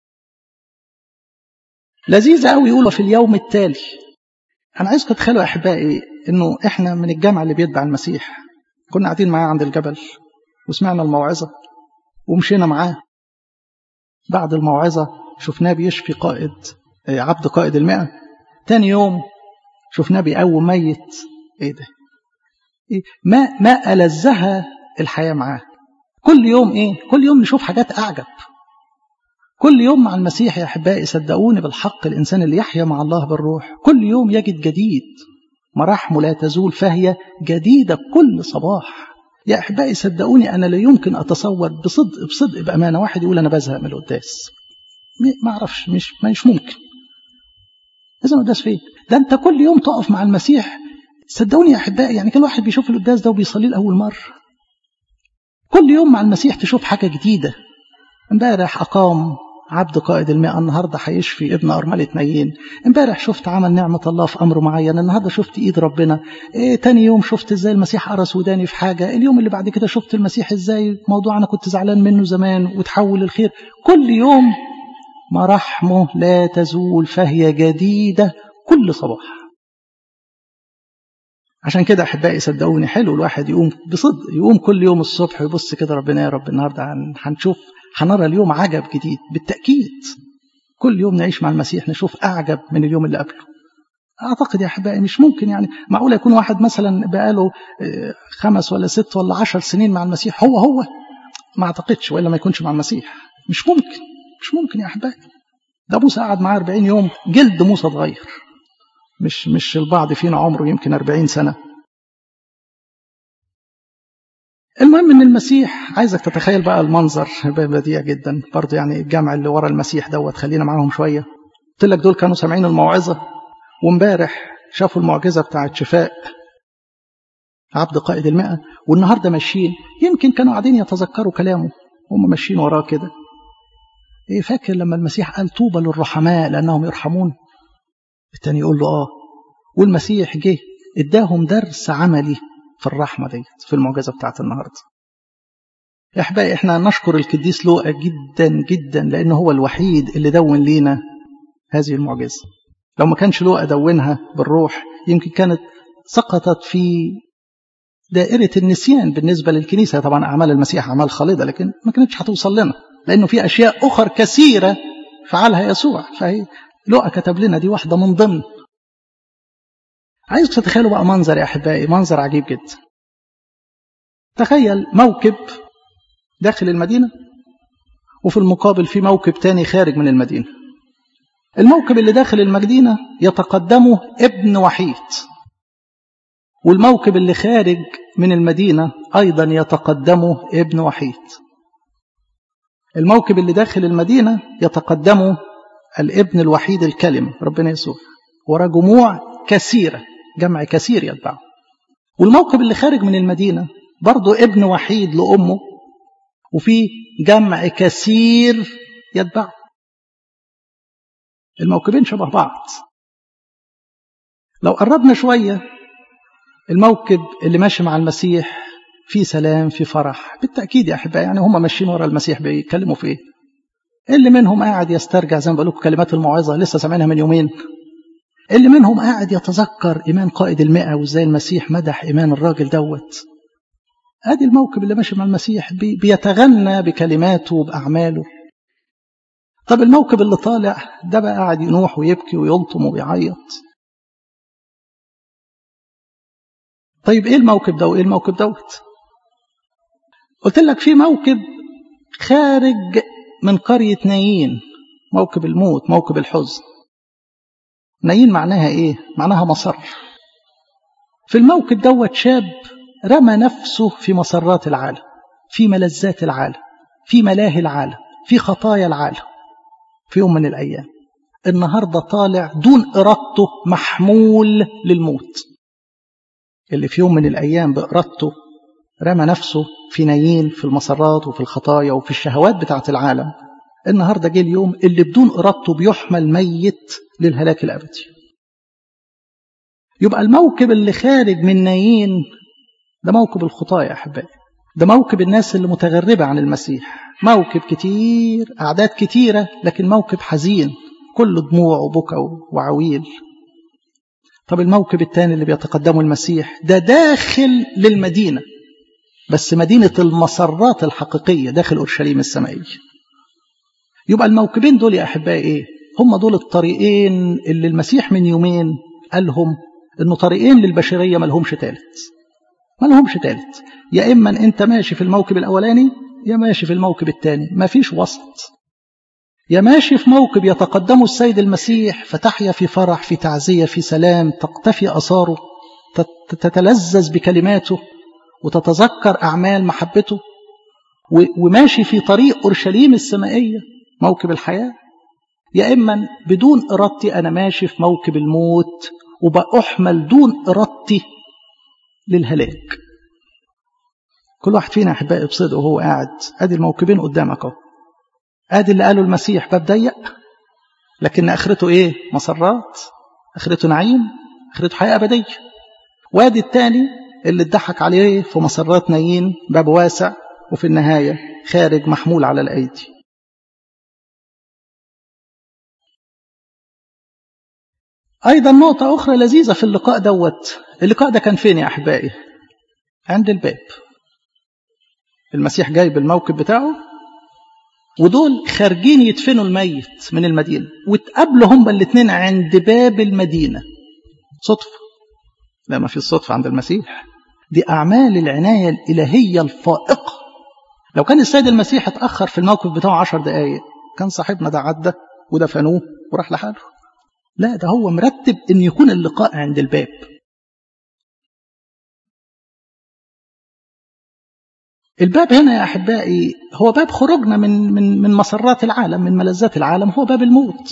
لذيذ قوي يقول في اليوم التالي أنا عايزكم تتخيلوا أحبائي إنه إحنا من الجامعة اللي بيتبع المسيح كنا قاعدين معاه عند الجبل وسمعنا الموعظة ومشينا معاه بعد الموعظة شفناه بيشفي قائد عبد قائد المئة تاني يوم شفناه بيقوم ميت ايه ده إيه؟ ما ما ألذها الحياة معاه كل يوم ايه كل يوم نشوف حاجات أعجب كل يوم مع المسيح يا أحبائي صدقوني بالحق الإنسان اللي يحيا مع الله بالروح كل يوم يجد جديد مراحمه لا تزول فهي جديدة كل صباح يا أحبائي صدقوني أنا لا يمكن أتصور بصدق بصدق بأمانة واحد يقول أنا بزهق من القداس ما أعرفش مش مش ممكن إذا القداس فين؟ ده أنت كل يوم تقف مع المسيح صدقوني يا أحبائي يعني كل واحد بيشوف القداس ده وبيصليه لأول مرة كل يوم مع المسيح تشوف حاجة جديدة امبارح أقام عبد قائد المئة النهاردة هيشفي ابن أرملة نايين امبارح شفت عمل نعمة الله في أمر معين النهاردة شفت إيد ربنا إيه تاني يوم شفت إزاي المسيح قرص وداني في حاجة اليوم اللي بعد كده شفت المسيح إزاي موضوع أنا كنت زعلان منه زمان وتحول الخير كل يوم مراحمه لا تزول فهي جديدة كل صباح عشان كده أحبائي صدقوني حلو الواحد يقوم بصدق يقوم كل يوم الصبح يبص كده ربنا يا رب النهاردة هنشوف هنرى اليوم عجب جديد بالتأكيد كل يوم نعيش مع المسيح نشوف أعجب من اليوم اللي قبله أعتقد يا أحبائي مش ممكن يعني معقول يكون واحد مثلا بقاله خمس ولا ست ولا عشر سنين مع المسيح هو هو ما أعتقدش وإلا ما يكونش مع المسيح مش ممكن مش ممكن يا أحبائي ده موسى قعد معاه 40 يوم جلد موسى اتغير مش مش البعض فينا عمره يمكن 40 سنة المهم ان المسيح عايزك تتخيل بقى المنظر بديع جدا برضه يعني الجامع اللي ورا المسيح دوت خلينا معاهم شويه قلت لك دول كانوا سامعين الموعظه وامبارح شافوا المعجزه بتاعه شفاء عبد قائد المئة والنهارده ماشيين يمكن كانوا قاعدين يتذكروا كلامه هم ماشيين وراه كده ايه فاكر لما المسيح قال طوبى للرحماء لانهم يرحمون التاني يقول له اه والمسيح جه اداهم درس عملي في الرحمة ديت في المعجزة بتاعت النهاردة احبائي احنا نشكر القديس لوقا جدا جدا لانه هو الوحيد اللي دون لينا هذه المعجزة لو ما كانش لوقا دونها بالروح يمكن كانت سقطت في دائرة النسيان بالنسبة للكنيسة طبعا أعمال المسيح أعمال خالدة لكن ما كانتش هتوصل لنا لأنه في أشياء أخر كثيرة فعلها يسوع فهي لوقا كتب لنا دي واحدة من ضمن عايزك تتخيلوا بقى منظر يا أحبائي منظر عجيب جدا تخيل موكب داخل المدينة وفي المقابل في موكب تاني خارج من المدينة الموكب اللي داخل المدينة يتقدمه ابن وحيد والموكب اللي خارج من المدينة أيضا يتقدمه ابن وحيد الموكب اللي داخل المدينة يتقدمه الابن الوحيد الكلم ربنا يسوع ورا جموع كثيرة جمع كثير يتبعه والموكب اللي خارج من المدينة برضه ابن وحيد لأمه وفي جمع كثير يتبعه الموكبين شبه بعض لو قربنا شوية الموكب اللي ماشي مع المسيح في سلام في فرح بالتأكيد يا أحبائي يعني هم ماشيين ورا المسيح بيتكلموا في إيه اللي منهم قاعد يسترجع زي ما بقول لكم كلمات الموعظة لسه سامعينها من يومين اللي منهم قاعد يتذكر إيمان قائد المئة وإزاي المسيح مدح إيمان الراجل دوت ادي الموكب اللي ماشي مع المسيح بي بيتغنى بكلماته وبأعماله طب الموكب اللي طالع ده بقى قاعد ينوح ويبكي ويلطم ويعيط طيب ايه الموكب ده وايه الموكب دوت قلت لك في موكب خارج من قرية نايين موكب الموت موكب الحزن نايين معناها ايه معناها مصر في الموكب دوت شاب رمى نفسه في مسرات العالم في ملذات العالم في ملاهي العالم في خطايا العالم في يوم من الأيام النهاردة طالع دون إرادته محمول للموت اللي في يوم من الأيام بإرادته رمى نفسه في نايين في المسرات وفي الخطايا وفي الشهوات بتاعة العالم النهاردة جه اليوم اللي بدون إرادته بيحمل ميت للهلاك الأبدي يبقى الموكب اللي خارج من نايين ده موكب الخطايا يا أحبائي ده موكب الناس اللي متغربة عن المسيح موكب كتير أعداد كتيرة لكن موكب حزين كله دموع وبكى وعويل طب الموكب الثاني اللي بيتقدمه المسيح ده داخل للمدينة بس مدينة المسرات الحقيقية داخل أورشليم السمائية يبقى الموكبين دول يا أحبائي إيه هم دول الطريقين اللي المسيح من يومين قالهم إنه طريقين للبشرية ما لهمش تالت ما لهمش تالت يا إما أنت ماشي في الموكب الأولاني يا ماشي في الموكب الثاني ما فيش وسط يا ماشي في موكب يتقدمه السيد المسيح فتحيا في فرح في تعزية في سلام تقتفي أثاره تتلذذ بكلماته وتتذكر أعمال محبته وماشي في طريق أورشليم السمائية موكب الحياة يا إما بدون إرادتي أنا ماشي في موكب الموت وبأحمل دون إرادتي للهلاك كل واحد فينا أحبائي بصدقه وهو قاعد أدي الموكبين قدامك أهو ادي اللي قاله المسيح باب ضيق لكن اخرته ايه مسرات اخرته نعيم اخرته حياه ابديه وادي الثاني اللي اتضحك عليه في مسرات نايين باب واسع وفي النهايه خارج محمول على الايدي ايضا نقطه اخرى لذيذه في اللقاء دوت اللقاء ده كان فين يا احبائي عند الباب المسيح جايب الموكب بتاعه ودول خارجين يدفنوا الميت من المدينة واتقابلوا هم الاثنين عند باب المدينة صدفة لا ما في صدفة عند المسيح دي أعمال العناية الإلهية الفائقة لو كان السيد المسيح اتأخر في الموقف بتاعه عشر دقايق كان صاحبنا ده عدى ودفنوه وراح لحاله لا ده هو مرتب ان يكون اللقاء عند الباب الباب هنا يا احبائي هو باب خروجنا من من من مسرات العالم من ملذات العالم هو باب الموت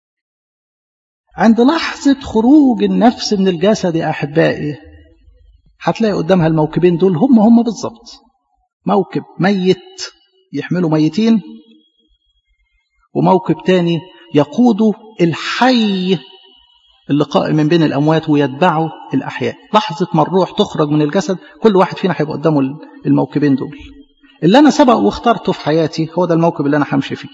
عند لحظة خروج النفس من الجسد يا أحبائي هتلاقي قدامها الموكبين دول هم هم بالظبط موكب ميت يحملوا ميتين وموكب تاني يقودوا الحي اللي قائم من بين الأموات ويتبعه الأحياء لحظة ما الروح تخرج من الجسد كل واحد فينا هيبقى قدامه الموكبين دول اللي أنا سبق واخترته في حياتي هو ده الموكب اللي أنا همشي فيه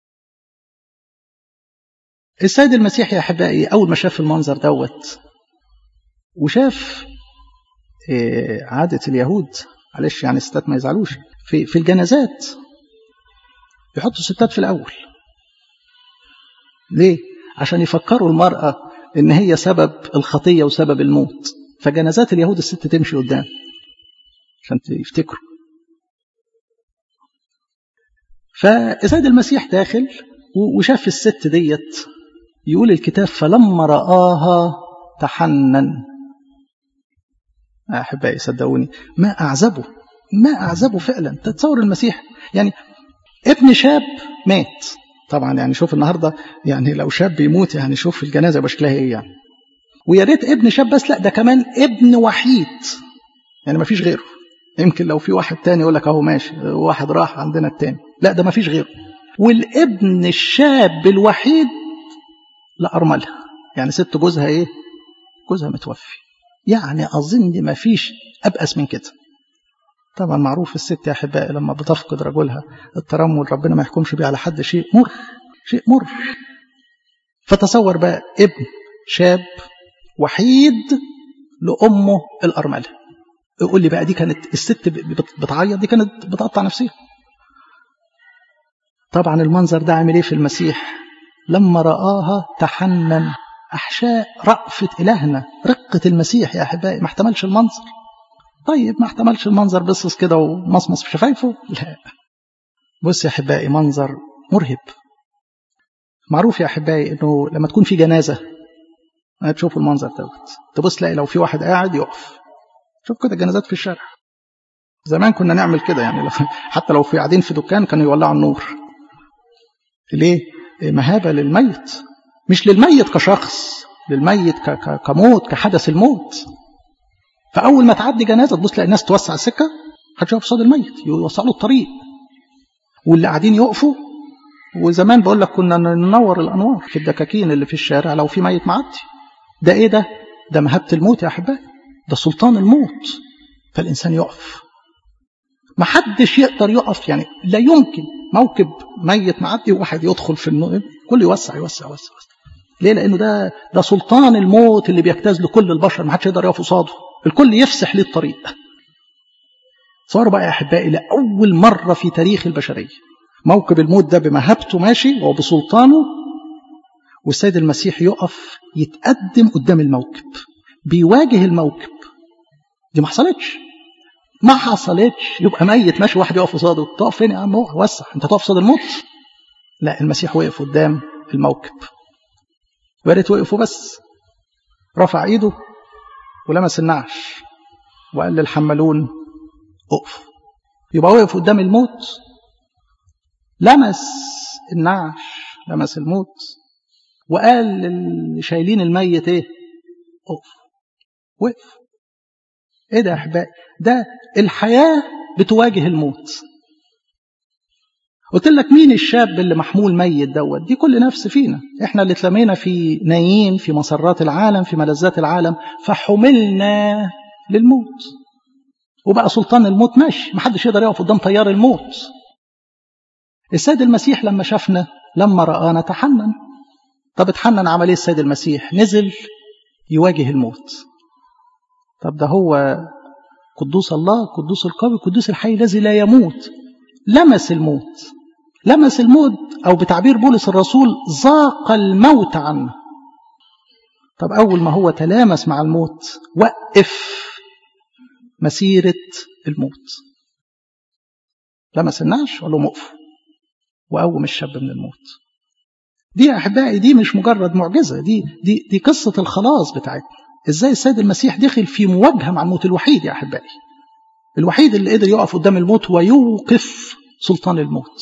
السيد المسيح يا أحبائي أول ما شاف المنظر دوت وشاف عادة اليهود معلش يعني الستات ما يزعلوش في في الجنازات يحطوا الستات في الأول ليه؟ عشان يفكروا المرأة إن هي سبب الخطية وسبب الموت فجنازات اليهود الست تمشي قدام عشان يفتكروا فالسيد المسيح داخل وشاف الست ديت يقول الكتاب فلما رآها تحنن أحبائي صدقوني ما أعزبه ما أعزبه فعلا تتصور المسيح يعني ابن شاب مات طبعا يعني شوف النهاردة يعني لو شاب يموت يعني شوف الجنازة بشكلها ايه يعني ويا ريت ابن شاب بس لا ده كمان ابن وحيد يعني ما فيش غيره يمكن لو في واحد تاني يقول لك اهو ماشي واحد راح عندنا التاني لا ده ما فيش غيره والابن الشاب الوحيد لا أرملها يعني ست جوزها ايه جوزها متوفي يعني أظن ما فيش أبأس من كده طبعا معروف الست يا أحبائي لما بتفقد رجلها الترمل ربنا ما يحكمش بيه على حد شيء مر شيء مر فتصور بقى ابن شاب وحيد لأمه الأرملة يقول لي بقى دي كانت الست بتعيط دي كانت بتقطع نفسها طبعا المنظر ده عامل ايه في المسيح لما رآها تحنن أحشاء رأفة إلهنا رقة المسيح يا أحبائي ما احتملش المنظر طيب ما احتملش المنظر بصص كده ومصمص في شفايفه لا بص يا أحبائي منظر مرهب معروف يا أحبائي أنه لما تكون في جنازة تشوفوا المنظر دوت تبص تلاقي لو في واحد قاعد يقف شوف كده جنازات في الشارع زمان كنا نعمل كده يعني حتى لو في قاعدين في دكان كانوا يولعوا النور ليه مهابة للميت مش للميت كشخص للميت كموت كحدث الموت فأول ما تعدي جنازة تبص تلاقي الناس توسع السكة محدش يقف قصاد الميت يوسع له الطريق واللي قاعدين يقفوا وزمان بقول لك كنا ننور الأنوار في الدكاكين اللي في الشارع لو في ميت معدي ده إيه ده؟ ده مهابة الموت يا أحبائي ده سلطان الموت فالإنسان يقف ما حدش يقدر يقف يعني لا يمكن موكب ميت معدي وواحد يدخل في النور كله يوسع يوسع يوسع, يوسع. ليه لانه ده ده سلطان الموت اللي بيجتاز لكل البشر ما حدش يقدر يقف قصاده الكل يفسح ليه الطريق صار بقى يا احبائي لاول مره في تاريخ البشريه موكب الموت ده بمهابته ماشي وبسلطانه والسيد المسيح يقف يتقدم قدام الموكب بيواجه الموكب دي ما حصلتش ما حصلتش يبقى ميت ماشي واحد يقف قصاده تقف فين يا عم وسع انت تقف قصاد الموت لا المسيح وقف قدام الموكب ويا ريت وقفوا بس رفع ايده ولمس النعش وقال للحملون اقف يبقى وقف قدام الموت لمس النعش لمس الموت وقال للي شايلين الميت ايه اقف وقف ايه ده يا احبائي ده الحياه بتواجه الموت قلت لك مين الشاب اللي محمول ميت دوت دي كل نفس فينا احنا اللي اتلمينا في نايين في مسرات العالم في ملذات العالم فحملنا للموت وبقى سلطان الموت ماشي محدش يقدر يقف قدام تيار الموت السيد المسيح لما شافنا لما رآنا تحنن طب اتحنن عمل ايه السيد المسيح نزل يواجه الموت طب ده هو قدوس الله قدوس القوي قدوس الحي الذي لا يموت لمس الموت لمس الموت أو بتعبير بولس الرسول ذاق الموت عنه طب أول ما هو تلامس مع الموت وقف مسيرة الموت لمس النعش وقال له مقف وقوم الشاب من الموت دي يا أحبائي دي مش مجرد معجزة دي, دي, دي قصة الخلاص بتاعتنا ازاي السيد المسيح دخل في مواجهة مع الموت الوحيد يا أحبائي الوحيد اللي قدر يقف قدام الموت ويوقف سلطان الموت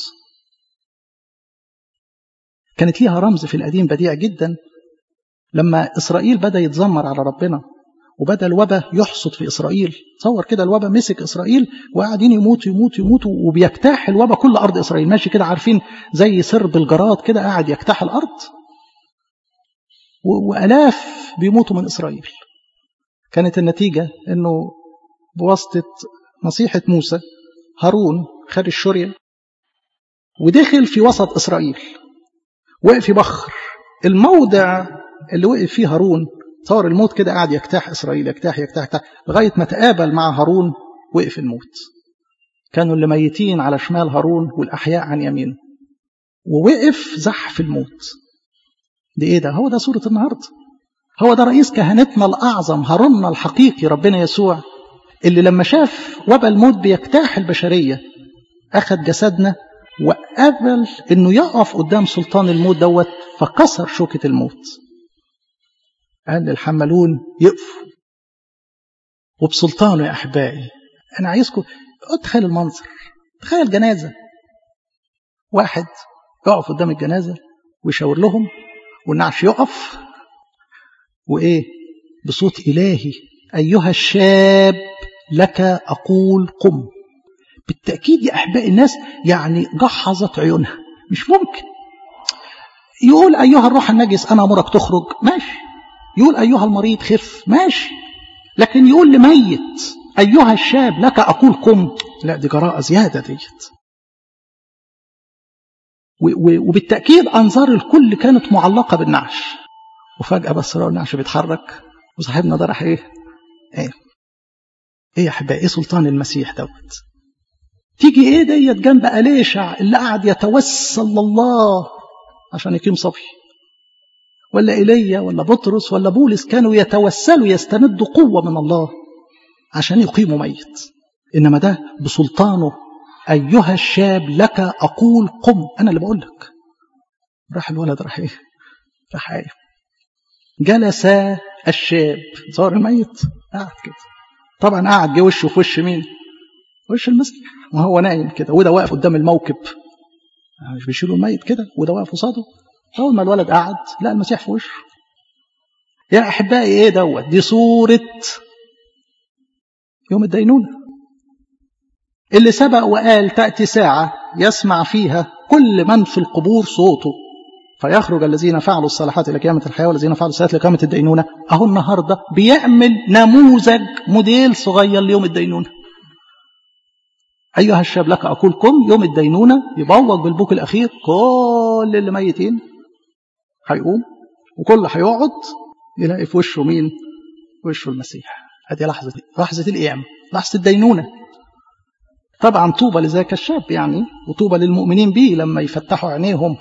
كانت ليها رمز في القديم بديع جدا لما إسرائيل بدأ يتذمر على ربنا وبدأ الوباء يحصد في إسرائيل تصور كده الوباء مسك إسرائيل وقاعدين يموتوا يموتوا يموتوا وبيجتاح الوباء كل أرض إسرائيل ماشي كده عارفين زي سرب الجراد كده قاعد يجتاح الأرض وألاف بيموتوا من إسرائيل كانت النتيجة أنه بواسطة نصيحة موسى هارون خد الشرية ودخل في وسط إسرائيل وقف يبخر الموضع اللي وقف فيه هارون صار الموت كده قاعد يجتاح إسرائيل يجتاح يجتاح, يجتاح لغاية ما تقابل مع هارون وقف الموت كانوا اللي ميتين على شمال هارون والأحياء عن يمينه ووقف زحف الموت دي ايه ده هو ده صورة النهاردة هو ده رئيس كهنتنا الأعظم هاروننا الحقيقي ربنا يسوع اللي لما شاف وبا الموت بيجتاح البشرية أخذ جسدنا وقبل انه يقف قدام سلطان الموت دوت فكسر شوكة الموت قال للحملون يقفوا وبسلطانه يا احبائي انا عايزكم تخيل المنظر تخيل جنازة واحد يقف قدام الجنازة ويشاور لهم والنعش يقف وايه بصوت الهي ايها الشاب لك اقول قم بالتأكيد يا أحباء الناس يعني جحظت عيونها مش ممكن يقول أيها الروح النجس أنا أمرك تخرج ماشي يقول أيها المريض خف ماشي لكن يقول لميت أيها الشاب لك أقول قم لا دي جراءة زيادة ديت وبالتأكيد أنظار الكل كانت معلقة بالنعش وفجأة بس لو النعش بيتحرك وصاحبنا ده راح إيه إيه إيه يا أحبائي إيه سلطان المسيح دوت تيجي ايه ديت جنب أليشع اللي قاعد يتوسل لله عشان يقيم صبي ولا ايليا ولا بطرس ولا بولس كانوا يتوسلوا يستمدوا قوة من الله عشان يقيموا ميت إنما ده بسلطانه أيها الشاب لك أقول قم أنا اللي بقول لك راح الولد راح إيه راح إيه جلس الشاب ظهر الميت قاعد كده طبعا قاعد جه وشه في وش مين وش المسيح وهو نايم كده وده واقف قدام الموكب مش بيشيلوا الميت كده وده واقف قصاده اول ما الولد قعد لا المسيح في وشه يا احبائي ايه دوت دي صوره يوم الدينونه اللي سبق وقال تاتي ساعه يسمع فيها كل من في القبور صوته فيخرج الذين فعلوا الصالحات الى قيامه الحياه والذين فعلوا السيئات لقيامه الدينونه اهو النهارده بيعمل نموذج موديل صغير ليوم الدينونه أيها الشاب لك أقول قم يوم الدينونة يبوق بالبوك الأخير كل اللي ميتين هيقوم وكل هيقعد يلاقي في وشه مين؟ وشه المسيح هذه لحظة لحظة القيامة لحظة الدينونة طبعا طوبى لذاك الشاب يعني وطوبى للمؤمنين به لما يفتحوا عينيهم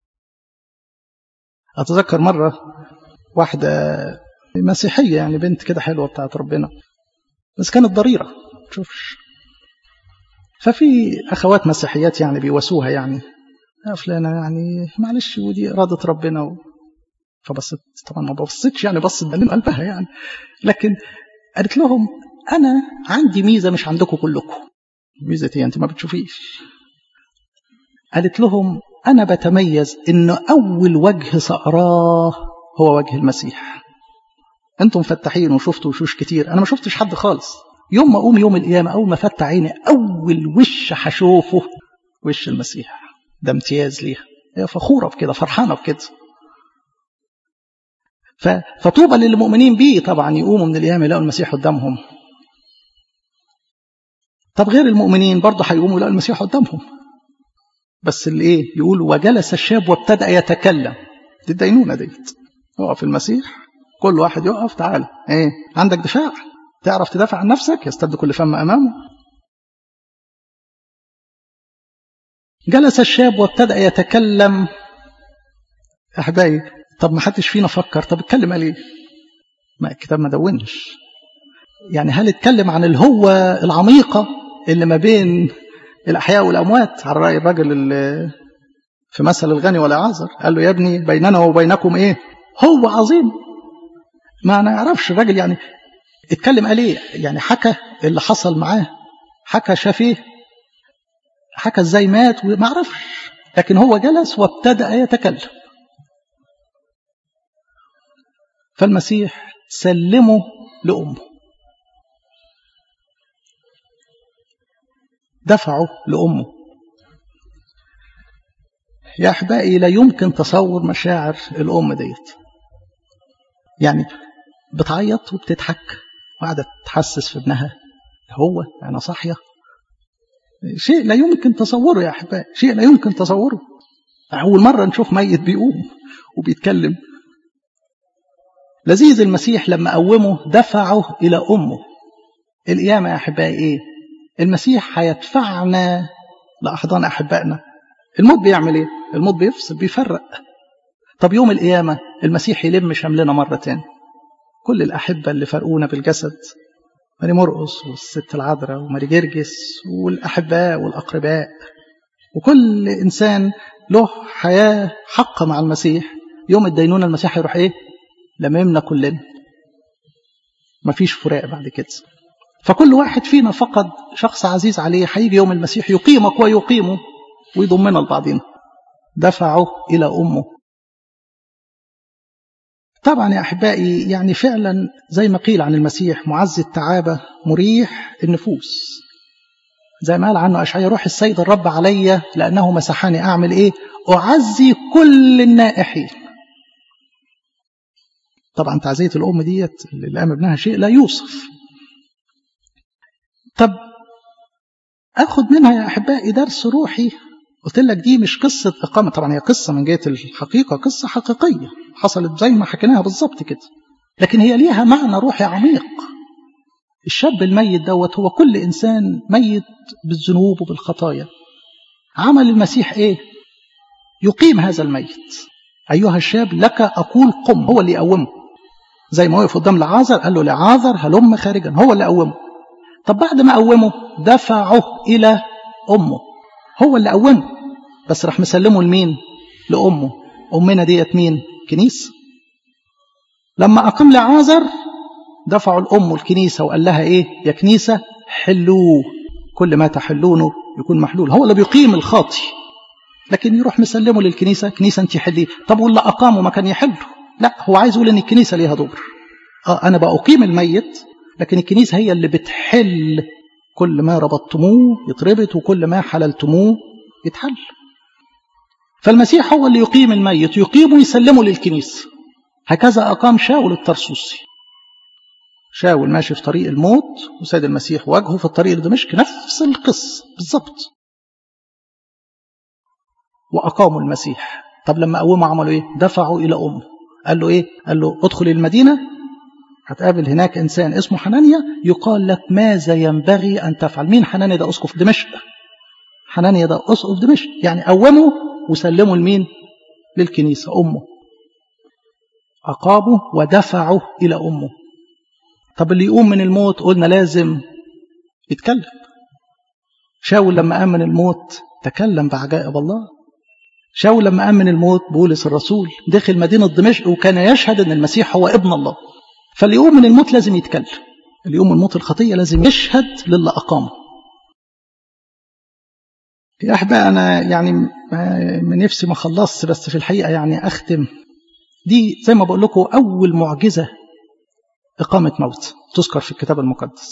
أتذكر مرة واحدة مسيحية يعني بنت كده حلوة بتاعت ربنا بس كانت ضريرة شوفش ففي أخوات مسيحيات يعني بيواسوها يعني يا فلانة يعني معلش ودي إرادة ربنا و... فبصت طبعا ما بصتش يعني بصت من قلبها يعني لكن قالت لهم أنا عندي ميزة مش عندكم كلكم ميزة ايه أنت ما بتشوفيش قالت لهم أنا بتميز إن أول وجه سأراه هو وجه المسيح أنتم مفتحين وشفتوا وشوش كتير أنا ما شفتش حد خالص يوم ما أقوم يوم القيامة أول ما فتح عيني أول وش هشوفه وش المسيح ده امتياز ليها هي فخورة بكده فرحانة بكده فطوبى للمؤمنين بيه طبعا يقوموا من القيامة يلاقوا المسيح قدامهم طب غير المؤمنين برضه هيقوموا يلاقوا المسيح قدامهم بس اللي ايه يقول وجلس الشاب وابتدأ يتكلم دي الدينونة ديت يقف المسيح كل واحد يقف تعالى ايه عندك دفاع تعرف تدافع عن نفسك يستبد كل فم أمامه جلس الشاب وابتدأ يتكلم أحبائي طب ما حدش فينا فكر طب اتكلم قال ايه ما الكتاب ما دونش يعني هل اتكلم عن الهوة العميقة اللي ما بين الأحياء والأموات على رأي الراجل اللي في مثل الغني والأعذر قال له يا ابني بيننا وبينكم ايه هو عظيم ما نعرفش الراجل يعني اتكلم قال ايه يعني حكى اللي حصل معاه حكى شاف ايه حكى ازاي مات وما عرفش لكن هو جلس وابتدأ يتكلم فالمسيح سلمه لأمه دفعه لأمه يا أحبائي لا يمكن تصور مشاعر الأم ديت يعني بتعيط وبتضحك وقاعدة تحسس في ابنها هو أنا صاحية شيء لا يمكن تصوره يا أحبائي شيء لا يمكن تصوره أول مرة نشوف ميت بيقوم وبيتكلم لذيذ المسيح لما قومه دفعه إلى أمه القيامة يا أحبائي إيه المسيح هيدفعنا لأحضان أحبائنا الموت بيعمل إيه الموت بيفصل بيفرق طب يوم القيامة المسيح يلم شملنا مرة تاني كل الأحبة اللي فرقونا بالجسد ماري مرقص والست العذراء وماري جرجس والأحباء والأقرباء وكل إنسان له حياة حق مع المسيح يوم الدينونة المسيح يروح إيه لممنا كلنا مفيش فراق بعد كده فكل واحد فينا فقد شخص عزيز عليه هيجي يوم المسيح يقيمك ويقيمه ويضمنا لبعضنا دفعه إلى أمه طبعا يا أحبائي يعني فعلا زي ما قيل عن المسيح معز التعابة مريح النفوس زي ما قال عنه أشعياء روح السيد الرب علي لأنه مسحني أعمل إيه أعزي كل النائحين طبعا تعزية الأم ديت اللي قام ابنها شيء لا يوصف طب أخذ منها يا أحبائي درس روحي قلت لك دي مش قصة إقامة طبعا هي قصة من جهة الحقيقة قصة حقيقية حصلت زي ما حكيناها بالظبط كده لكن هي ليها معنى روحي عميق الشاب الميت دوت هو كل إنسان ميت بالذنوب وبالخطايا عمل المسيح إيه يقيم هذا الميت أيها الشاب لك أقول قم هو اللي يقومه زي ما وقف قدام لعازر قال له لعازر هلم خارجا هو اللي قومه طب بعد ما قومه دفعه إلى أمه هو اللي قومه بس راح مسلمه لمين لأمه أمنا ديت مين كنيسة لما أقام لعازر دفعوا الأم الكنيسة وقال لها إيه يا كنيسة حلوه كل ما تحلونه يكون محلول هو اللي بيقيم الخاطي لكن يروح مسلمه للكنيسة كنيسة انت حليه طب واللي أقامه ما كان يحله لا هو عايز يقول ان الكنيسة ليها دور آه أنا بأقيم الميت لكن الكنيسة هي اللي بتحل كل ما ربطتموه يتربط وكل ما حللتموه يتحل فالمسيح هو اللي يقيم الميت يقيمه ويسلمه للكنيسة هكذا أقام شاول الترسوسي شاول ماشي في طريق الموت وسيد المسيح وجهه في الطريق لدمشق نفس القصة بالظبط وأقاموا المسيح طب لما قوموا عملوا إيه دفعوا إلى أمه قال له إيه قال له ادخل المدينة هتقابل هناك إنسان اسمه حنانيا يقال لك ماذا ينبغي أن تفعل مين حنانيا ده أسقف دمشق حنانيا ده أسقف دمشق يعني قوموا وسلموا لمين للكنيسة أمه أقاموا ودفعوا إلى أمه طب اللي يقوم من الموت قلنا لازم يتكلم شاول لما قام من الموت تكلم بعجائب الله شاول لما قام من الموت بولس الرسول دخل مدينة دمشق وكان يشهد أن المسيح هو ابن الله فاللي يقوم من الموت لازم يتكلم اللي يقوم من موت الخطية لازم يشهد للي أقامه يا أحباب أنا يعني من نفسي ما خلصت بس في الحقيقة يعني أختم دي زي ما بقول لكم أول معجزة إقامة موت تذكر في الكتاب المقدس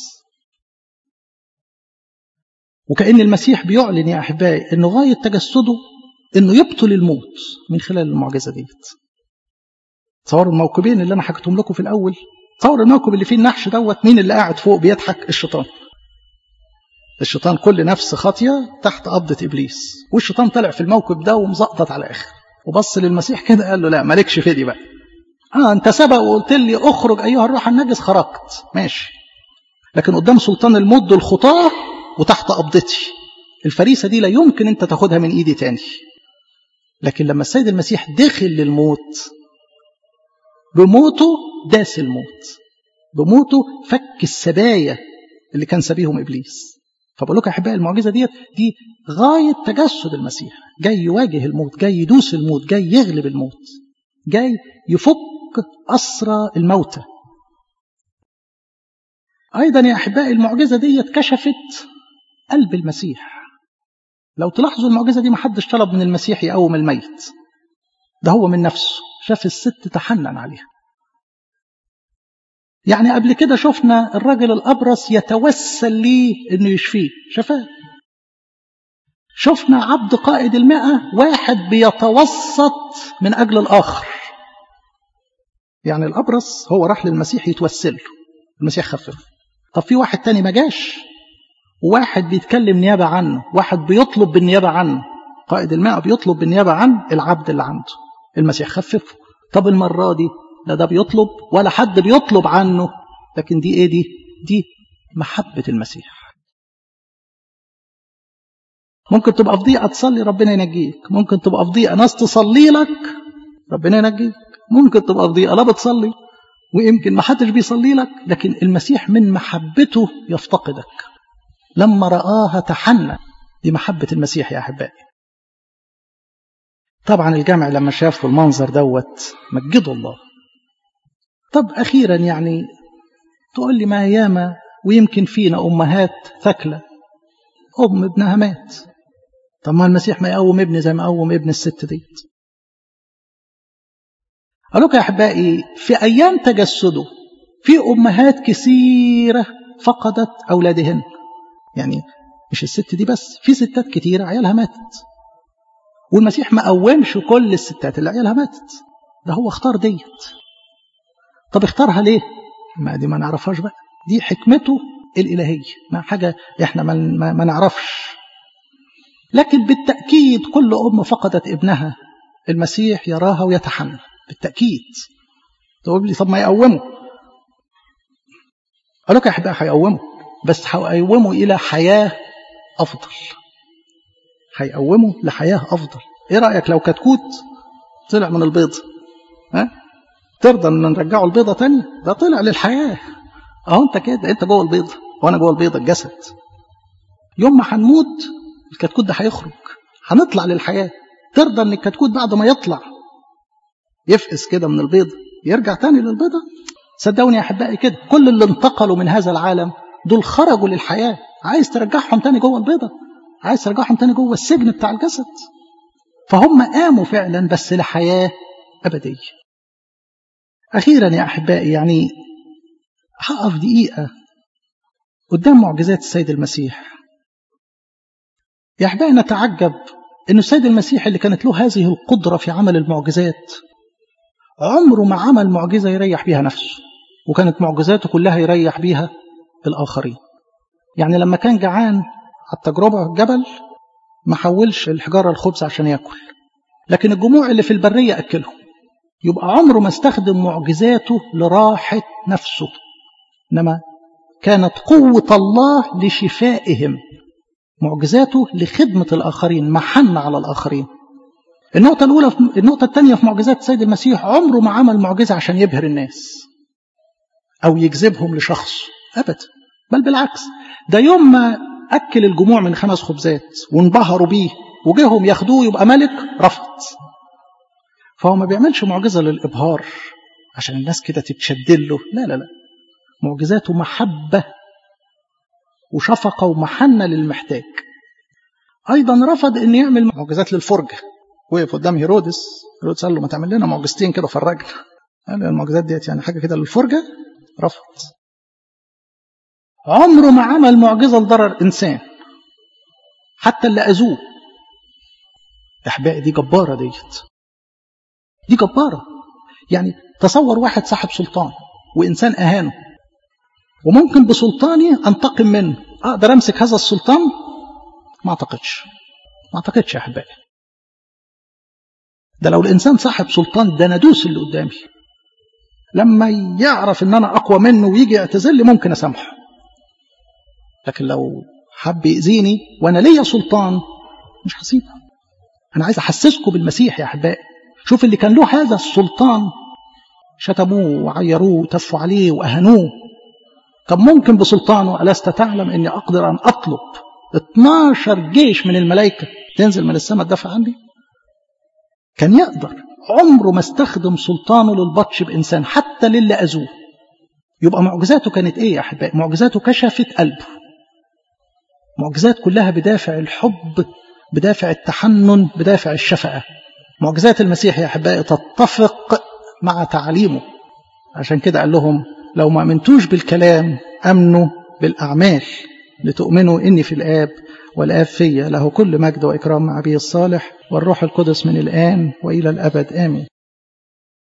وكأن المسيح بيعلن يا أحبائي أنه غاية تجسده أنه يبطل الموت من خلال المعجزة ديت تصوروا الموكبين اللي أنا حكيتهم لكم في الأول تصور الموكب اللي فيه النحش دوت مين اللي قاعد فوق بيضحك الشيطان الشيطان كل نفس خاطية تحت قبضة إبليس والشيطان طلع في الموكب ده ومزقطط على الآخر وبص للمسيح كده قال له لا مالكش في دي بقى اه انت سبق وقلت لي اخرج ايها الروح النجس خرجت ماشي لكن قدام سلطان الموت دول خطاه وتحت قبضتي الفريسه دي لا يمكن انت تاخدها من ايدي تاني لكن لما السيد المسيح دخل للموت بموته داس الموت بموته فك السبايا اللي كان سبيهم ابليس فبقول لكم يا احبائي المعجزه ديت دي غايه تجسد المسيح جاي يواجه الموت جاي يدوس الموت جاي يغلب الموت جاي يفك أسرى الموتى أيضا يا أحبائي المعجزة دي كشفت قلب المسيح لو تلاحظوا المعجزة دي محدش طلب من المسيح يقوم الميت ده هو من نفسه شاف الست تحنن عليها يعني قبل كده شفنا الراجل الأبرص يتوسل ليه إنه يشفيه شفاه شفنا عبد قائد المئة واحد بيتوسط من أجل الآخر يعني الأبرص هو راح للمسيح يتوسل له المسيح خففه طب في واحد تاني ما جاش وواحد بيتكلم نيابة عنه واحد بيطلب بالنيابة عنه قائد الماء بيطلب بالنيابة عن العبد اللي عنده المسيح خففه طب المرة دي لا ده بيطلب ولا حد بيطلب عنه لكن دي ايه دي دي محبة المسيح ممكن تبقى في ضيقة تصلي ربنا ينجيك ممكن تبقى في ضيقة ناس تصلي لك ربنا ينجيك ممكن تبقى في ضيقة لا بتصلي ويمكن ما حدش بيصلي لك لكن المسيح من محبته يفتقدك لما رآها تحنى دي محبة المسيح يا أحبائي طبعا الجمع لما شافوا المنظر دوت مجدوا الله طب أخيرا يعني تقول لي ما ياما ويمكن فينا أمهات ثكلة أم ابنها مات طب ما المسيح ما يقوم ابن زي ما قوم ابن الست ديت قالوا يا أحبائي في أيام تجسده في أمهات كثيرة فقدت أولادهن يعني مش الست دي بس في ستات كتيرة عيالها ماتت والمسيح ما قومش كل الستات اللي عيالها ماتت ده هو اختار ديت طب اختارها ليه ما دي ما نعرفهاش بقى دي حكمته الإلهية ما حاجة احنا ما, ما, ما نعرفش لكن بالتأكيد كل أم فقدت ابنها المسيح يراها ويتحمل بالتأكيد تقول لي طب ما يقوموا قالوا لك يا أحبائي هيقوموا بس هيقوموا إلى حياة أفضل هيقوموا لحياة أفضل إيه رأيك لو كتكوت طلع من البيض ها ترضى ان نرجعه البيضه تاني ده طلع للحياه اهو انت كده انت جوه البيضه وانا جوه البيضه الجسد يوم ما هنموت الكتكوت ده هيخرج هنطلع للحياه ترضى ان الكتكوت بعد ما يطلع يفقس كده من البيضه يرجع تاني للبيضه صدقوني يا احبائي كده كل اللي انتقلوا من هذا العالم دول خرجوا للحياه عايز ترجعهم تاني جوه البيضه عايز ترجعهم تاني جوه السجن بتاع الجسد فهم قاموا فعلا بس لحياه ابديه أخيرا يا أحبائي يعني هقف دقيقة قدام معجزات السيد المسيح يا أحبائي نتعجب أن السيد المسيح اللي كانت له هذه القدرة في عمل المعجزات عمره ما عمل معجزة يريح بيها نفسه وكانت معجزاته كلها يريح بيها الآخرين يعني لما كان جعان على التجربة الجبل ما حولش الحجارة الخبز عشان يأكل لكن الجموع اللي في البرية أكلهم يبقى عمره ما استخدم معجزاته لراحة نفسه إنما كانت قوة الله لشفائهم معجزاته لخدمة الآخرين محن على الآخرين النقطة الأولى النقطة الثانية في معجزات السيد المسيح عمره ما عمل معجزة عشان يبهر الناس أو يجذبهم لشخص أبدا بل بالعكس ده يوم ما أكل الجموع من خمس خبزات وانبهروا بيه وجيهم ياخدوه يبقى ملك رفض فهو ما بيعملش معجزة للإبهار عشان الناس كده تتشد له لا لا لا معجزاته محبة وشفقة ومحنة للمحتاج أيضا رفض أن يعمل معجزات للفرجة وقف قدام هيرودس هيرودس قال له ما تعمل لنا معجزتين كده فرجنا قال له المعجزات ديت يعني حاجة كده للفرجة رفض عمره ما عمل معجزة لضرر إنسان حتى اللي أذوه إحبائي دي جبارة ديت دي جبارة يعني تصور واحد صاحب سلطان وإنسان أهانه وممكن بسلطاني أنتقم منه أقدر أمسك هذا السلطان ما أعتقدش ما أعتقدش يا أحبائي ده لو الإنسان صاحب سلطان ده ندوس اللي قدامي لما يعرف إن أنا أقوى منه ويجي يعتذر لي ممكن أسامحه لكن لو حب يأذيني وأنا ليا سلطان مش هسيبه أنا عايز أحسسكم بالمسيح يا أحبائي شوف اللي كان له هذا السلطان شتموه وعيروه وتفوا عليه وأهنوه طب ممكن بسلطانه ألست تعلم أني أقدر أن أطلب 12 جيش من الملائكة تنزل من السماء تدافع عني كان يقدر عمره ما استخدم سلطانه للبطش بإنسان حتى للي أذوه يبقى معجزاته كانت إيه يا أحبائي معجزاته كشفت قلبه معجزات كلها بدافع الحب بدافع التحنن بدافع الشفقة معجزات المسيح يا أحبائي تتفق مع تعليمه عشان كده قال لهم لو ما أمنتوش بالكلام أمنوا بالأعمال لتؤمنوا إني في الآب والآب فيا له كل مجد وإكرام مع أبي الصالح والروح القدس من الآن وإلى الأبد آمين